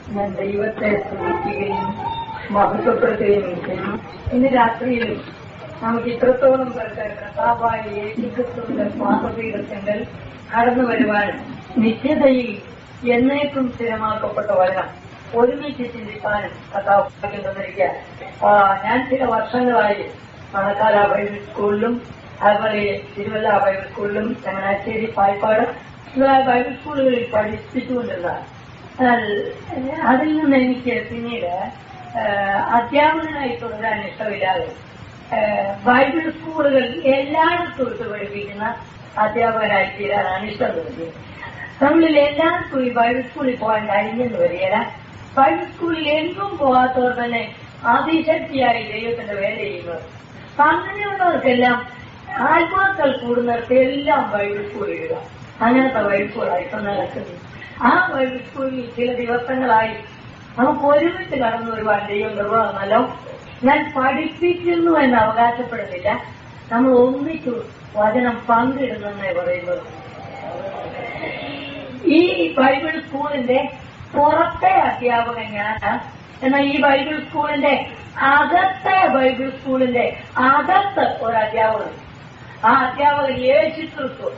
ഞാൻ ദൈവത്തെ സ്തുതിക്കുകയും മഹത്വപ്പെടുത്തുകയും ചെയ്യുന്നു ഇന്ന് രാത്രിയിൽ നമുക്ക് ഇത്രത്തോളം പേർക്ക് കർത്താവായ യേശുക്രിസ്തുവിന്റെ സ്വാതപീഠത്തിന്റെ കടന്നു വരുവാൻ നിശ്ചിതയിൽ എന്നേക്കും സ്ഥിരമാക്കപ്പെട്ട വരണം ഒരുമിച്ച് ചിന്തിക്കാനും കർത്താവ് തന്നിരിക്കുക ഞാൻ ചില വർഷങ്ങളായി മണക്കാല ബൈബിൾ സ്കൂളിലും അതുപോലെ തിരുവല്ല ബൈബിൾ സ്കൂളിലും ചങ്ങനാശ്ശേരി പായ്പാട് ബൈബിൾ സ്കൂളുകളിൽ പഠിപ്പിച്ചുകൊണ്ടിരുന്നതാണ് എന്നാൽ അതിൽ നിന്ന് എനിക്ക് പിന്നീട് ഏഹ്, അധ്യാപകനായി തുടരാൻ ഇഷ്ടമില്ലാതെ ഏഹ്, ബൈബിൾ സ്കൂളുകൾ എല്ലായിടത്തും ഇട്ട് പഠിപ്പിക്കുന്ന അധ്യാപകനായി തീരാനാണ് ഇഷ്ടം തോന്നിയത് നമ്മളിൽ എല്ലാവർക്കും ഈ ബൈബിൾ സ്കൂളിൽ പോകാൻ കഴിഞ്ഞെന്ന് വരികയില്ല ബൈബിൾ സ്കൂളിൽ എങ്ങും പോകാത്തവർ തന്നെ അതിശക്തിയായി ദൈവത്തിന്റെ വേല ചെയ്യുന്നത് അപ്പൊ അങ്ങനെയുള്ളവർക്കെല്ലാം ആത്മാക്കൾ കൂടുന്നിടത്ത് എല്ലാം ബൈബിൾ സ്കൂൾ ഇടുക അങ്ങനത്തെ ബൈബിൾ സ്കൂളായി ഇപ്പൊ നടക്കുന്നത് ആ ബൈബിൾ സ്കൂളിൽ ചില ദിവസങ്ങളായി നമുക്ക് ഒരുമിച്ച് കടന്നു വരുവാൻ ദൈവം നിർവഹമല്ലോ ഞാൻ പഠിപ്പിക്കുന്നു എന്ന് അവകാശപ്പെടുന്നില്ല നമ്മൾ ഒന്നിച്ചു വചനം പങ്കിടുന്നെന്നേ പറയുന്നത് ഈ ബൈബിൾ സ്കൂളിന്റെ പുറത്തെ അധ്യാപകൻ ഞാനാണ് എന്നാൽ ഈ ബൈബിൾ സ്കൂളിന്റെ അകത്തെ ബൈബിൾ സ്കൂളിന്റെ അകത്ത് ഒരു അധ്യാപകൻ ആ അധ്യാപകൻ യേശു ക്രിസ്തു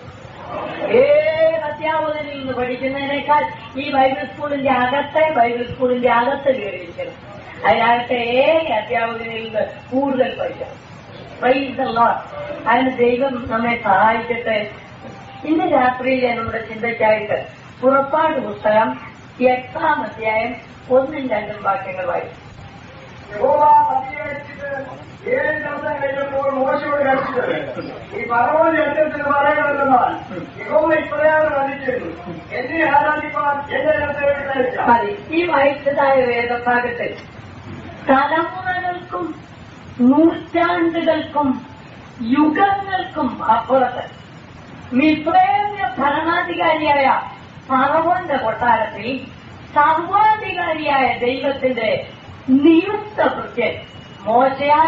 ഏത് അധ്യാപകനിൽ നിന്ന് പഠിക്കുന്നതിനേക്കാൾ ഈ ബൈബിൾ സ്കൂളിന്റെ അകത്തെ ബൈബിൾ സ്കൂളിന്റെ അകത്ത് കയറിയിരിക്കണം അതിനകത്തെ ഏത് അധ്യാപകനിൽ നിന്ന് കൂടുതൽ പഠിക്കണം പ്രൈസ് ദ ലോർഡ് അതിന് ദൈവം നമ്മെ സഹായിക്കട്ടെ ഇന്ന് രാത്രിയിലെ നമ്മുടെ ചിന്തയ്ക്കായിട്ട് പുറപ്പാട് പുസ്തകം എട്ടാം അധ്യായം ഒന്നും രണ്ടും വാക്യങ്ങൾ വായിക്കും യഹോവ നദിയെ വെച്ചിട്ട് ഏഴ് ദിവസം കഴിഞ്ഞപ്പോൾ മോശയോട് കടിച്ചത് ഈ പറവോൻ യജ്ഞത്തിന് പറയണമെന്നാൽ യഹോവ ഇപ്രകാരം കണ്ടിച്ചിരുന്നു എന്നെ ആരാധിപ്പാൻ എന്റെ ജനത്തെ വിട്ടയക്കാം മതി ഈ വായിച്ചതായ വേദഭാഗത്തിൽ തലമുറകൾക്കും നൂറ്റാണ്ടുകൾക്കും യുഗങ്ങൾക്കും അപ്പുറത്ത് മിശ്രേമ്യ ഭരണാധികാരിയായ ഫറവോന്റെ കൊട്ടാരത്തിൽ സർവാധികാരിയായ ദൈവത്തിന്റെ നിയുക്ത കൃത്യം മോശയാൽ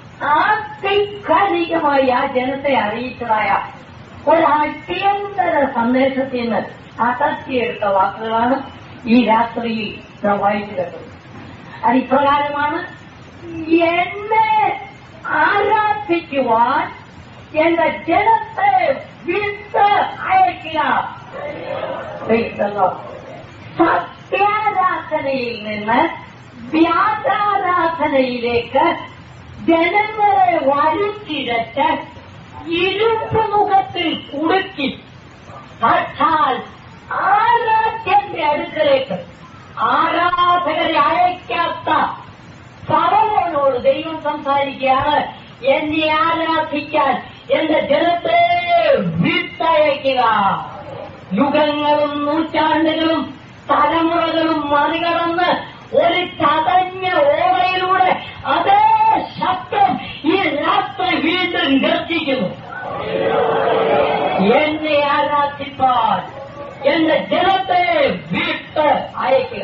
ആധികാരികമായി ആ ജനത്തെ അറിയിച്ചതായ ഒരു അടിയന്തര സന്ദേശത്തിൽ നിന്ന് അടർത്തിയെടുത്ത വാക്കുകളാണ് ഈ രാത്രിയിൽ നാം വായിച്ചു കേട്ടത് അത് ഇപ്രകാരമാണ് എന്നെ ആരാധിക്കുവാൻ എന്റെ ജനത്തെ വിട്ട് അയക്കുക Praise the Lord. സത്യാരാധനയിൽ നിന്ന് വ്യാജാരാധനയിലേക്ക് ജനങ്ങളെ വരുത്തിരച്ച് ഇരുമ്പ് മുഖത്തിൽ കുടുക്കി സാക്ഷാൽ ആരാധ്യന്റെ അടുക്കലേക്ക് ആരാധകരെ അയക്കാത്ത ഫറവോനോട് ദൈവം സംസാരിക്കുകയാണ് എന്നെ ആരാധിക്കാൻ എന്റെ ജനത്തെ വിട്ടയക്കുക യുഗങ്ങളും നൂറ്റാണ്ടുകളും തലമുറകളും മറികടന്ന് ഒരു ചതഞ്ഞ ഓടയിലൂടെ അതേ ശബ്ദം ഈ രാത്രി വീണ്ടും ഗർജിക്കുന്നു എന്നെ ആരാധിപ്പാൻ എന്റെ ജനത്തെ വിട്ട് അയക്കുക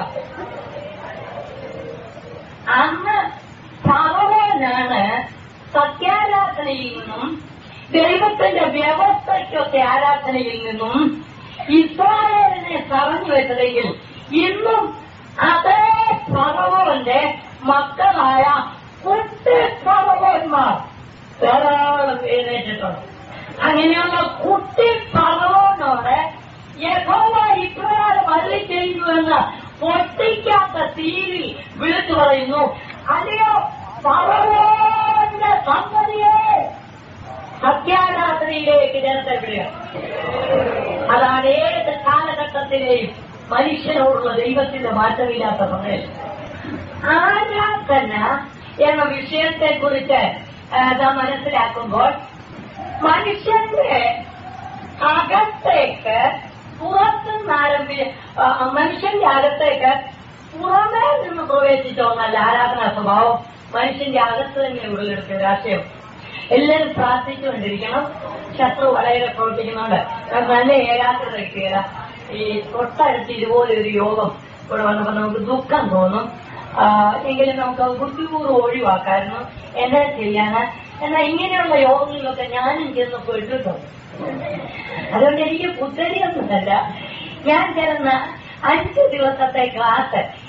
അന്ന് ഫറവോനാണ് സത്യാരാധനയിൽ നിന്നും ദൈവത്തിന്റെ വ്യവസ്ഥയ്ക്കൊക്കെ ആരാധനയിൽ നിന്നും ഇസ്രായേലിനെ പറഞ്ഞു വെച്ചതെങ്കിൽ ഇന്നും അതേ ഫറവോന്റെ മക്കളായ കുട്ടി ഫറവോന്മാർ ധാരാളം എഴുന്നേറ്റിട്ടുണ്ട് അങ്ങനെയുള്ള കുട്ടി ഫറവോനോട് യഹോവ ഇപ്രകാരം അല്ലി ചെയ്യുന്നുവെന്ന് പൊട്ടിക്കാത്ത തീരിൽ വിളിച്ചു പറയുന്നു അല്ലയോ ഫറവോന്റെ സന്തതിയെ സത്യാരാധനയിലേക്ക് ജനത്തെ വിടുക അതാണ് ഏത് കാലഘട്ടത്തിലെയും മനുഷ്യനോടുള്ള ദൈവത്തിന്റെ മാറ്റമില്ലാത്ത സന്ദേശം ആരാധന എന്ന വിഷയത്തെ കുറിച്ച് നാം മനസ്സിലാക്കുമ്പോൾ മനുഷ്യന്റെ അകത്തേക്ക് പുറത്തുനിന്ന് ആരംഭി ആ, മനുഷ്യന്റെ അകത്തേക്ക് പുറമേ നിന്ന് പ്രവേശിച്ച ഒന്നല്ല ആരാധനാ സ്വഭാവം മനുഷ്യന്റെ അകത്ത് തന്നെ ഉടലെടുത്ത രാഷ്ട്രീയം എല്ലാവരും പ്രാർത്ഥിച്ചുകൊണ്ടിരിക്കണം ശത്രു വളരെ പ്രവർത്തിക്കുന്നുണ്ട് നമുക്ക് നല്ല ഏകാഗ്രത കിട്ടുക ഈ തൊട്ടടുത്ത് ഇതുപോലെ ഒരു യോഗം ഇവിടെ വന്നപ്പോൾ നമുക്ക് ദുഃഖം തോന്നും ആ, എങ്കിലും നമുക്ക് അത് ബുദ്ധിപൂർവ്വം ഒഴിവാക്കായിരുന്നു എന്നാ ചെയ്യാന് എന്നാൽ ഇങ്ങനെയുള്ള യോഗങ്ങളിലൊക്കെ ഞാനും ചെന്ന് പെട്ടിട്ടുണ്ട് അതുകൊണ്ട് എനിക്ക് പുത്തരിയൊന്നുമല്ല ഞാൻ ചേർന്ന അഞ്ച് ദിവസത്തെ ക്ലാസ്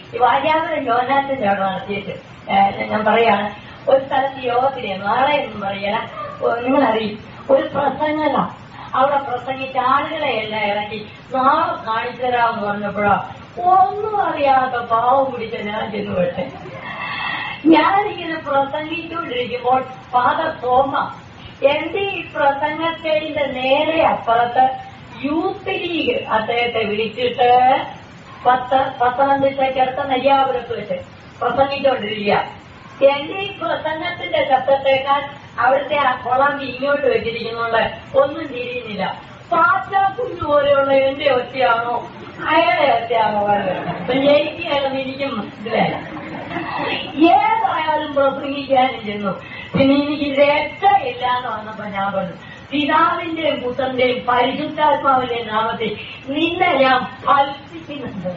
ഈ വാര്യാപുരം ജോനാഥന്റെ അവിടെ നടത്തിയിട്ട് ഏഹ് ഞാൻ പറയാണ് ഒരു സ്ഥലത്ത് യോഗത്തിലെ നാളെ എന്നും പറയല നിങ്ങളറിയും ഒരു പ്രസംഗത അവിടെ പ്രസംഗിച്ച ആളുകളെ എല്ലാം ഇറക്കി നാളെ കാണിച്ചു തരാമെന്ന് പറഞ്ഞപ്പോഴോ ഒന്നും അറിയാത്ത പാവം പിടിച്ച ഞാൻ ചെന്ന് വിട്ടെ ഞാനിങ്ങനെ പ്രസംഗിച്ചുകൊണ്ടിരിക്കുമ്പോൾ ഫാദർ തോമ എന്റെ ഈ പ്രസംഗത്തിന്റെ നേരെ അപ്പുറത്ത് യൂത്ത് ലീഗ് അദ്ദേഹത്തെ വിളിച്ചിട്ട് പത്ത് പത്തനംതിട്ടയ്ക്കടുത്ത നെയ്യാപുരത്ത് വെച്ച് പ്രസംഗിച്ചുകൊണ്ടിരിക്കുക എന്റെ ഈ പ്രസംഗത്തിന്റെ ശബ്ദത്തേക്കാൾ അവിടുത്തെ ആ കുളം ഇങ്ങോട്ട് വെച്ചിരിക്കുന്നുണ്ട് ഒന്നും തിരിയുന്നില്ല പാറ്റാ കുഞ്ഞു പോലെയുള്ള എന്റെ ഒറ്റയാണോ അയാളെ ഒറ്റയാണോ അപ്പൊ ജയിക്കുകയാണെന്ന് എനിക്കും മനസ്സിലായി ഏതായാലും പ്രസംഗിക്കാനും ചെന്നു പിന്നെ എനിക്ക് രക്ഷയില്ല എന്ന് വന്നപ്പോ ഞാൻ പറഞ്ഞു പിതാവിന്റെയും പുത്രന്റെയും പരിശുദ്ധാത്മാവിന്റെയും നാമത്തിൽ നിന്നെ ഞാൻ ഫലിപ്പിക്കുന്നുണ്ട്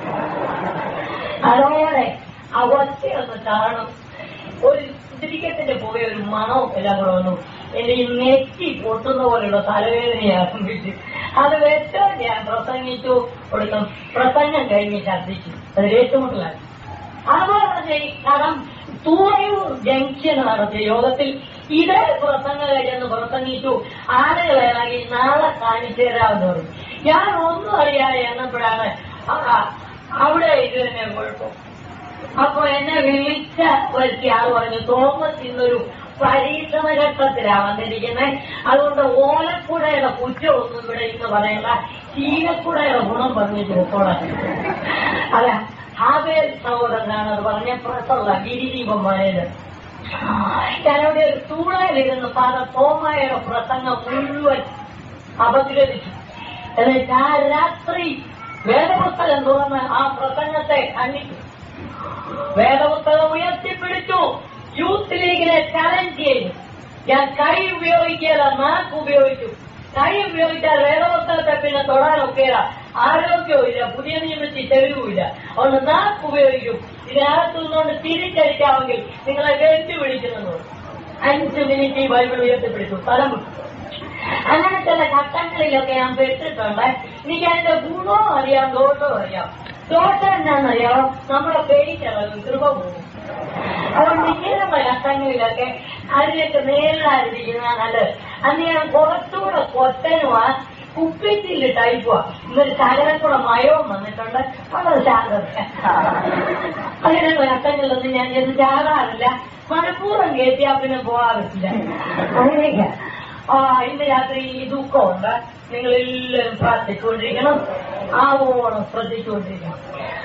അതോടെ ആ ഒറ്റയൊന്ന് കാണും ഒരു കുതിരിക്കത്തിന്റെ പോയ ഒരു മണവും എല്ലാം കൂടെ വന്നു എന്റെ ഈ നെറ്റി പൊട്ടുന്ന പോലെയുള്ള തലവേദന ആരംഭിച്ചു അത് വെച്ചോ ഞാൻ പ്രസംഗിച്ചു കൊടുക്കും പ്രസംഗം കഴിഞ്ഞ് ഛർദ്ദിച്ചു അത് ഏറ്റുമുട്ടലായി അതുപോലെ തന്നെ ഈ കടം തൂറയൂർ ജംഗ്ഷൻ നടത്തിയ യോഗത്തിൽ ഇതേ പ്രസംഗം കഴിഞ്ഞെന്ന് പ്രസംഗിച്ചു ആളുകളെ ഇറങ്ങി നാളെ കാണിച്ചു തരാമെന്ന് പറഞ്ഞു ഞാൻ ഒന്നും അറിയാതെ എന്നപ്പോഴാണ് ആ- അവിടെ ഇത് തന്നെ കുഴപ്പം അപ്പൊ എന്നെ വിളിച്ച വരുത്തിയ ആൾ പറഞ്ഞു തോമസ് ഇന്നൊരു പരീക്ഷണ ഘട്ടത്തിലാ വന്നിരിക്കുന്നത് അതുകൊണ്ട് ഓലക്കുടയുടെ കുറ്റമൊന്നും ഇവിടെ ഇന്ന് പറയണ്ട ചീനക്കുടയുടെ ഗുണം പറഞ്ഞിട്ട് പോകണം അല്ല ഹാബേൽ സഹോദരനാണ് അത് പറഞ്ഞ പുറത്തുള്ള ഗിരിദീപം പോയത് ഞാനവിടെ ഒരു തൂണയിലിരുന്ന് പാത തോമായുടെ പ്രസംഗം മുഴുവൻ അപഗ്രഹിച്ചു എന്നിട്ട് ആ രാത്രി വേദപുസ്തകം തുറന്ന് ആ പ്രസംഗത്തെ ഖണ്ഡിച്ചു വേദപുസ്തകം ഉയർത്തിപ്പിടിച്ചു യൂത്ത് ലീഗിനെ ചാലഞ്ച് ചെയ്തു ഞാൻ കൈ ഉപയോഗിക്കുകയില്ല നാക്ക് ഉപയോഗിച്ചു കൈ ഉപയോഗിച്ചാൽ വേദപുസ്തകത്തെ പിന്നെ തൊടാനൊക്കെയില്ല ആരോഗ്യവും ഇല്ല പുതിയ നിയമത്തിൽ തെളിവുമില്ല അതുകൊണ്ട് നാക്ക് ഉപയോഗിക്കും ഇതിനകത്തു നിന്നുകൊണ്ട് തിരിച്ചടിക്കാമെങ്കിൽ നിങ്ങളെ വെച്ചു വിളിക്കുന്നു അഞ്ച് മിനിറ്റ് ഈ ബൈബിൾ ഉയർത്തിപ്പിടിച്ചു സ്ഥലം വിട്ടു അങ്ങനെ ചില ഘട്ടങ്ങളിലൊക്കെ ഞാൻ പെട്ടിട്ടുണ്ട് എനിക്ക് അതിന്റെ ഗുണവും അറിയാം ദോഷവും അറിയാം ദോഷം എന്താണെന്നറിയാമോ നമ്മുടെ പേരിട്ടളവ് കൃപ പോകും അതുകൊണ്ട് ഇങ്ങനെയുള്ള ഘട്ടങ്ങളിലൊക്കെ അതിലേക്ക് നേരിടാതിരിക്കുന്ന നല്ലത് അന്ന് ഞാൻ കുറച്ചുകൂടെ കൊത്തനുമാ കുപ്പിച്ചില് ടൈപ്പുവാ ഇന്നൊരു ശകലം കൂടെ മയവും വന്നിട്ടുണ്ട് വളരെ ശാന്തത അങ്ങനെയുള്ള ഘട്ടങ്ങളിലൊന്നും ഞാൻ ചെന്ന് ചാടാറില്ല മനഃപൂർവ്വം കയറ്റിയാ പിന്നെ പോകാറില്ല അങ്ങനെയൊക്കെ ആ ഇന്ന് രാത്രി ഈ ദുഃഖമുണ്ട് നിങ്ങൾ എല്ലാവരും പ്രാർത്ഥിച്ചുകൊണ്ടിരിക്കണം ആവോളം ശ്രദ്ധിച്ചുകൊണ്ടിരിക്കണം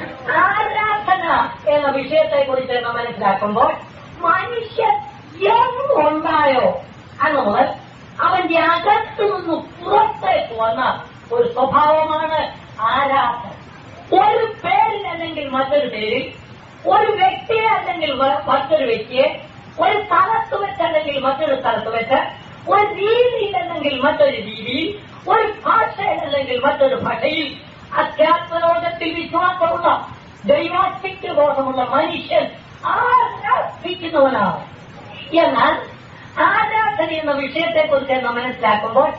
ആരാധന എന്ന വിഷയത്തെ കുറിച്ച് നമ്മൾ മനസ്സിലാക്കുമ്പോൾ മനുഷ്യൻ എങ്ങുണ്ടായോ അന്ന് മുതൽ അവന്റെ അകത്തു നിന്ന് പുറത്തേക്ക് വന്ന ഒരു സ്വഭാവമാണ് ആരാധന ഒരു പേരിലല്ലെങ്കിൽ മറ്റൊരു പേരിൽ ഒരു വ്യക്തിയെ അല്ലെങ്കിൽ വ- മറ്റൊരു വ്യക്തിയെ ഒരു സ്ഥലത്ത് വെച്ചല്ലെങ്കിൽ മറ്റൊരു സ്ഥലത്ത് വെച്ച് ഒരു രീതിയിലല്ലെങ്കിൽ മറ്റൊരു രീതിയിൽ ഒരു ഭാഷയിലല്ലെങ്കിൽ മറ്റൊരു ഭാഷയിൽ അധ്യാത്മലോകത്തിൽ വിശ്വാസമുള്ള ദൈവാസ്തിക്ക് ബോധമുള്ള മനുഷ്യൻ ആരാധിക്കുന്നവനാണ് എന്നാൽ ആരാധന എന്ന വിഷയത്തെക്കുറിച്ച് നാം മനസ്സിലാക്കുമ്പോൾ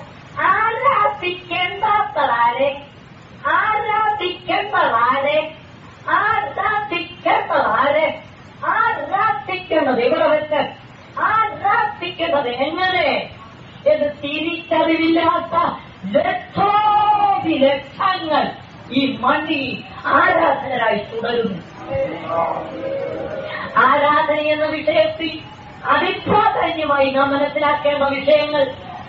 ആരാധിക്കേണ്ടാത്തതാരെ ആരാധിക്കേണ്ടതാരെ ആരാധിക്കേണ്ടതാരെ ആരാധിക്കേണ്ടത് ഇവിടെ വെച്ച് ആരാധിക്കേണ്ടത് എങ്ങനെ എന്ന് തിരിച്ചറിവില്ലാത്ത ലക്ഷോപി ലക്ഷങ്ങൾ ഈ മണ്ണിൽ ആരാധനരായി തുടരുന്നു ആരാധന എന്ന വിഷയത്തിൽ അതിപ്രാധാന്യമായി നാം മനസ്സിലാക്കേണ്ട വിഷയങ്ങൾ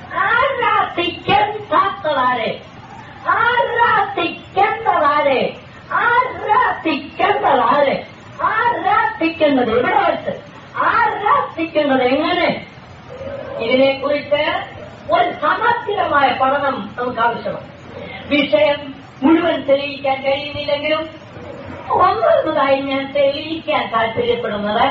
ആരാധിക്കേണ്ടാത്തതാരെ ആരാധിക്കേണ്ടതാരെ ആരാധിക്കേണ്ടതാരെ ആരാധിക്കേണ്ടത് ഇവിടെ വെച്ച് ആരാധിക്കേണ്ടത് എങ്ങനെ ഇതിനെക്കുറിച്ച് ഒരു സമഗ്രമായ പഠനം നമുക്ക് ആവശ്യമാണ് വിഷയം മുഴുവൻ തെളിയിക്കാൻ കഴിയുന്നില്ലെങ്കിലും ഒന്നൊന്നതായി ഞാൻ തെളിയിക്കാൻ താല്പര്യപ്പെടുന്നത്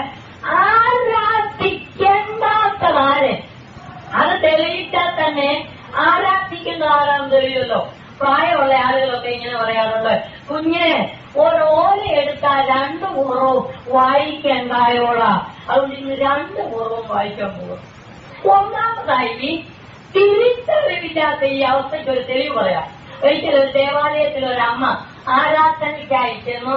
ആരാധിക്കേണ്ടാത്തതാരെ അത് തെളിയിച്ചാൽ തന്നെ ആരാധിക്കുന്ന ആരാന്ന് തെളിയുമല്ലോ പ്രായമുള്ള ആളുകളൊക്കെ ഇങ്ങനെ പറയാറുണ്ട് കുഞ്ഞെ ഒരു ഓല എടുത്താൽ രണ്ട് മുറവും വായിക്കണ്ടായോളാ അതുകൊണ്ട് ഇന്ന് രണ്ട് മുറവും വായിക്കാൻ പോകും ഒന്നാമതായി തിരിച്ചറിവില്ലാത്ത ഈ അവസ്ഥയ്ക്ക് ഒരു തെളിവ് പറയാം ഒരിക്കലും ഒരു ദേവാലയത്തിൽ ഒരു അമ്മ ആരാധനയ്ക്കായി ചെന്നു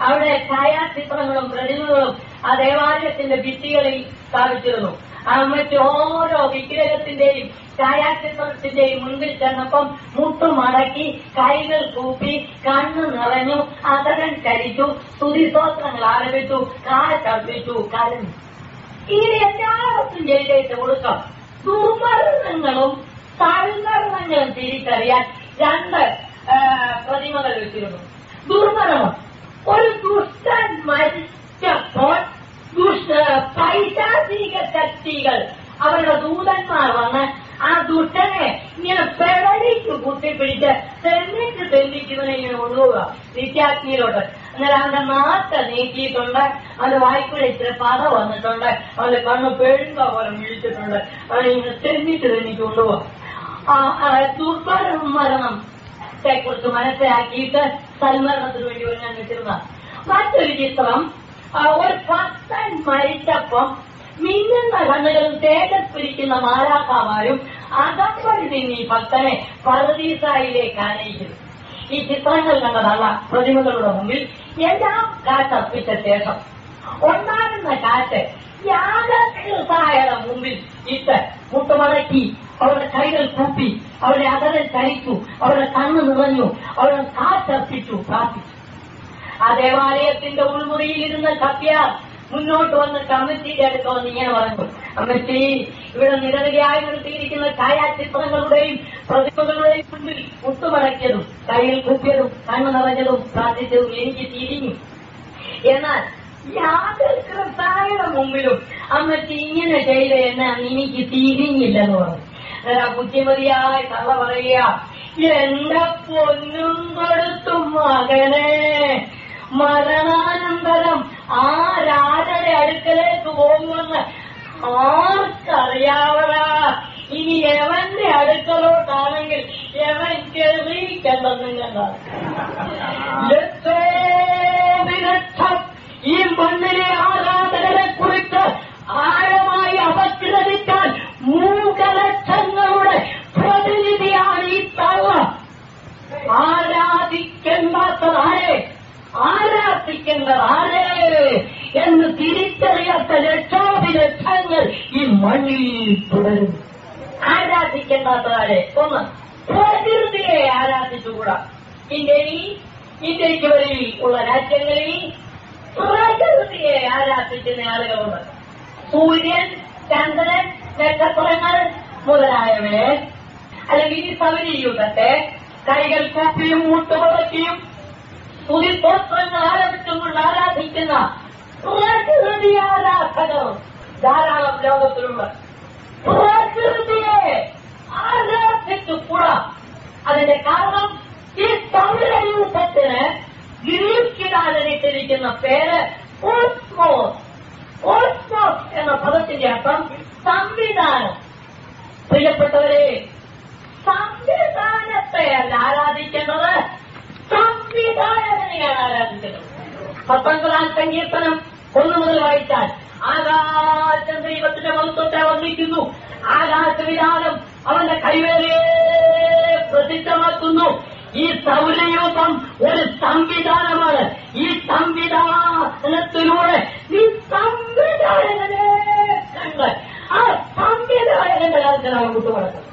അവിടെ ഛായാചിത്രങ്ങളും പ്രതിമകളും ആ ദേവാലയത്തിന്റെ ഭിത്തികളിൽ സ്ഥാപിച്ചിരുന്നു ആ മറ്റ് ഓരോ വിഗ്രഹത്തിന്റെയും ഛായാചിത്രത്തിന്റെയും മുൻപിൽ ചെന്നപ്പം മുട്ടുമടക്കി കൈകൾ കൂപ്പി കണ്ണു നിറഞ്ഞു അതരൻ കരിച്ചു സ്തുതിസ്തോത്രങ്ങൾ ആരംഭിച്ചു കാറ്റർപ്പിച്ചു കരഞ്ഞു ഇങ്ങനെ എല്ലാവർക്കും ജയിലേക്ക് കൊടുക്കാം ദുർമരണങ്ങളും സൽമരണങ്ങളും തിരിച്ചറിയാൻ രണ്ട് ആ, പ്രതിമകൾ വെച്ചിരുന്നു ദുർമരണം ഒരു ദുഷ്ടൻ മരിച്ചപ്പോൾ ദുഷ്ട പൈശാചിക ശക്തികൾ അവരുടെ ദൂതന്മാർ വന്ന് ആ ദുഷ്ടനെ ഇങ്ങനെ പെടലിക്ക് കുത്തിപ്പിടിച്ച് തെന്നിച്ച് തെന്നിക്കുന്നതിനെ ഇങ്ങനെ കൊണ്ടുപോവുക നിത്യാഗ്നിയിലോട്ട് അന്നേരം അവന്റെ നാക്ക് നീക്കിയിട്ടുണ്ട് അവന്റെ വായ്പുഴ ഇച്ചിരി പത വന്നിട്ടുണ്ട് അവന്റെ കണ്ണ് പെഴുങ്ക പോലെ വീഴ്ത്തിട്ടുണ്ട് അവനെ ഇങ്ങനെ തെന്നിച്ച് തെന്നിച്ച് കൊണ്ടുപോവുക ആ, ആ, ദുർമരണം മരണത്തെ കുറിച്ച് മനസ്സിലാക്കിയിട്ട് സൽമരണത്തിന് വേണ്ടി ഒരുങ്ങാൻ വെച്ചിരുന്ന മറ്റൊരു ചിത്രം ആ, ഒരു ഭക്തൻ മരിച്ചപ്പം മിന്നുന്ന കണ്ണുകളും തേജസ്പിരിക്കുന്ന മാലാക്കാമാരും അകമ്പടി നിന്ന് ഈ ഭക്തനെ പരദീസായിലേക്ക് ആനയിക്കുന്നു ഈ ചിത്രങ്ങൾ കണ്ടതല്ല പ്രതിമകളുടെ മുമ്പിൽ എല്ലാം കാറ്റർപ്പിച്ച ശേഷം ഉണ്ടാകുന്ന കാറ്റ് യാഗകൃതായുടെ മുമ്പിൽ ഇട്ട് മുട്ടുമടക്കി അവരുടെ കൈകൾ കൂപ്പി അവരുടെ അതരൻ ചലിച്ചു അവരുടെ കണ്ണ് നിറഞ്ഞു അവരുടെ കാറ്റർപ്പിച്ചു പ്രാർത്ഥിച്ചു ആ ദേവാലയത്തിന്റെ ഉൾമുറിയിൽ ഇരുന്ന് കപ്പ്യാർ മുന്നോട്ട് വന്ന് കമ്മിറ്റിയുടെ അടുത്ത് വന്ന് ഇങ്ങനെ പറഞ്ഞു കമ്മിറ്റി ഇവിടെ നിരവധിയായി നിർത്തിയിരിക്കുന്ന ഛായാചിത്രങ്ങളുടെയും പ്രതിമകളുടെയും മുൻപിൽ മുട്ടുമടക്കിയതും കയ്യിൽ കുപ്പിയതും കണ്ണു നിറഞ്ഞതും പ്രാർത്ഥിച്ചതും എനിക്ക് തിരിഞ്ഞു എന്നാൽ യാതൊരു കൃതായുടെ മുമ്പിലും അമ്മച്ചി ഇങ്ങനെ ചെയ്ത എന്ന് എനിക്ക് തിരിഞ്ഞില്ലെന്ന് പറഞ്ഞു അന്നേരം ആ ബുദ്ധിമതിയായ കഥ പറയുക എന്റെ പൊന്നും കൊടുത്തും മകനെ മരണാനന്തരം ആ രാജയുടെ അടുക്കലേക്ക് പോകുമെന്ന് ആർക്കറിയാവടാ ഇനി എവന്റെ അടുക്കലോട്ടാണെങ്കിൽ എവൻ ചെറിയിക്കണ്ടെന്ന് ഞങ്ങൾ ലക്ഷോവിലക്ഷം ഈ മണ്ണിലെ ആരാധകരെ കുറിച്ച് ആഴമായി അപഗ്രഥിക്കാൻ മൂകലക്ഷങ്ങളുടെ പ്രതിനിധിയാണ് ഈ തള്ള ആരാധിക്കേണ്ടാത്തതാരെ ആരാധിക്കേണ്ടതാരെ എന്ന് തിരിച്ചറിയാത്ത ലക്ഷോഭിലക്ഷങ്ങൾ ഈ മണ്ണിൽ തുടരും ആരാധിക്കേണ്ടാത്തതാരെ ഒന്ന് പ്രകൃതിയെ ആരാധിച്ചുകൂടാ ഇന്ത്യയിൽ ഇന്ത്യക്ക് വരിൽ ഉള്ള രാജ്യങ്ങളിൽ പ്രകൃതിയെ ആരാധിക്കുന്ന ആളുകളുണ്ട് സൂര്യൻ ചന്ദ്രൻ നക്ഷത്രങ്ങൾ മുതലായവയെ അല്ലെങ്കിൽ ഈ സൗരയൂഥത്തെ കൈകൾ കൂപ്പിയും മുട്ടുപടക്കിയും സ്തുതിസ്തോത്രങ്ങൾ ആരംഭിച്ചുകൊണ്ട് ആരാധിക്കുന്ന പ്രകൃതി ആരാധകർ ധാരാളം ലോകത്തിലുണ്ട് പ്രകൃതിയെ ആരാധിച്ചുകൂടാ അതിന്റെ കാരണം ഈ സൗരയൂഥത്തിന് ഗ്രീക്കിടാനിട്ടിരിക്കുന്ന പേര് ഓസ്മോസ് ഓസ്മോസ് എന്ന പദത്തിന്റെ അർത്ഥം സംവിധാനം പ്രിയപ്പെട്ടവരെ സംവിധാനത്തെയല്ല ആരാധിക്കേണ്ടത് സംവിധായകനെയാണ് ആരാധിക്കുന്നത് പത്തൊൻപതാം സങ്കീർത്തനം ഒന്നു മുതൽ വായിച്ചാൽ ആകാശം ദൈവത്തിന്റെ മഹത്വത്തെ വർണ്ണിക്കുന്നു ആകാശവിധാനം അവന്റെ കൈവേലയെ പ്രസിദ്ധമാക്കുന്നു ഈ സൗരയൂഥം ഒരു സംവിധാനമാണ് ഈ സംവിധാനത്തിലൂടെ നീ സംവിധായകനെ കണ്ട് ആ സംവിധായകന്റെ കാര്യത്തിലാണ് വിട്ടുകൊടുക്കുന്നത്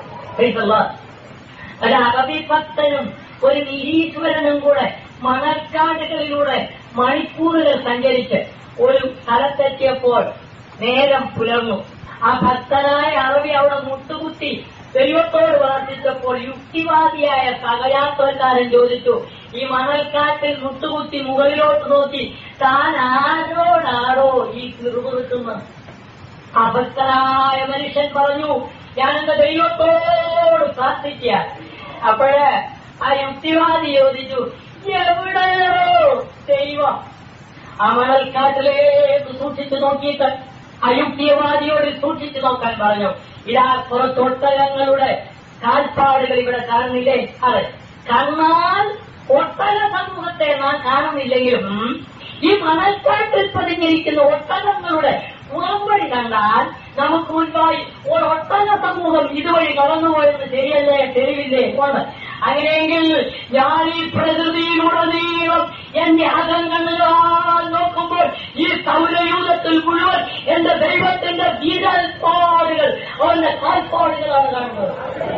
ഒരു അറബിഭക്തനും ഒരു നിരീശ്വരനും കൂടെ മണൽക്കാടുകളിലൂടെ മണിക്കൂറുകൾ സഞ്ചരിച്ച് ഒരു സ്ഥലത്തെത്തിയപ്പോൾ നേരം പുലർന്നു ആ ഭക്തനായ അറബി അവിടെ മുട്ടുകുത്തി ദൈവത്തോട് പ്രാർത്ഥിച്ചപ്പോൾ യുക്തിവാദിയായ സഹയാത്രക്കാരൻ ചോദിച്ചു ഈ മണൽക്കാട്ടിൽ മുട്ടുകുത്തി മുകളിലോട്ട് നോക്കി താൻ ആരോടാണോ ഈ കിറുകുറുക്കുന്നത് ആ ഭക്തനായ മനുഷ്യൻ പറഞ്ഞു ഞാൻ എന്റെ ദൈവത്തോട് പ്രാർത്ഥിക്കുക അപ്പോഴ് ആ യുക്തിവാദി ചോദിച്ചു എവിടെയോ ദൈവം ആ മണൽക്കാട്ടിലേക്ക് സൂക്ഷിച്ചു നോക്കിയിട്ട് അയുക്തിവാദിയോട് സൂക്ഷിച്ചു നോക്കാൻ പറഞ്ഞു ഇതാ കുറച്ചൊട്ടകങ്ങളുടെ കാൽപ്പാടുകൾ ഇവിടെ കാണുന്നില്ലേ അതെ കണ്ണാൽ ഒട്ടക സമൂഹത്തെ നാം കാണുന്നില്ലെങ്കിലും ഈ മണൽക്കാട്ടിൽ പതിഞ്ഞിരിക്കുന്ന ഒട്ടകങ്ങളുടെ ഉറമ്പടി കണ്ടാൽ നമുക്ക് മുൻപായി ഒരു ഒട്ടക സമൂഹം ഇതുവഴി കടന്നുപോയെന്ന് ശരിയല്ലേ ശരിയില്ലേ കൊണ്ട് അങ്ങനെയെങ്കിൽ ഞാൻ ഈ പ്രകൃതിയിലുടനീളം എന്റെ അകം കണ്ണുകളാൽ നോക്കുമ്പോൾ ഈ സൗരയൂഥത്തിൽ മുഴുവൻ എന്റെ ദൈവത്തിന്റെ വീരൽപ്പാടുകൾ അവന്റെ കാൽപ്പാടുകളാണ് കാണുന്നത്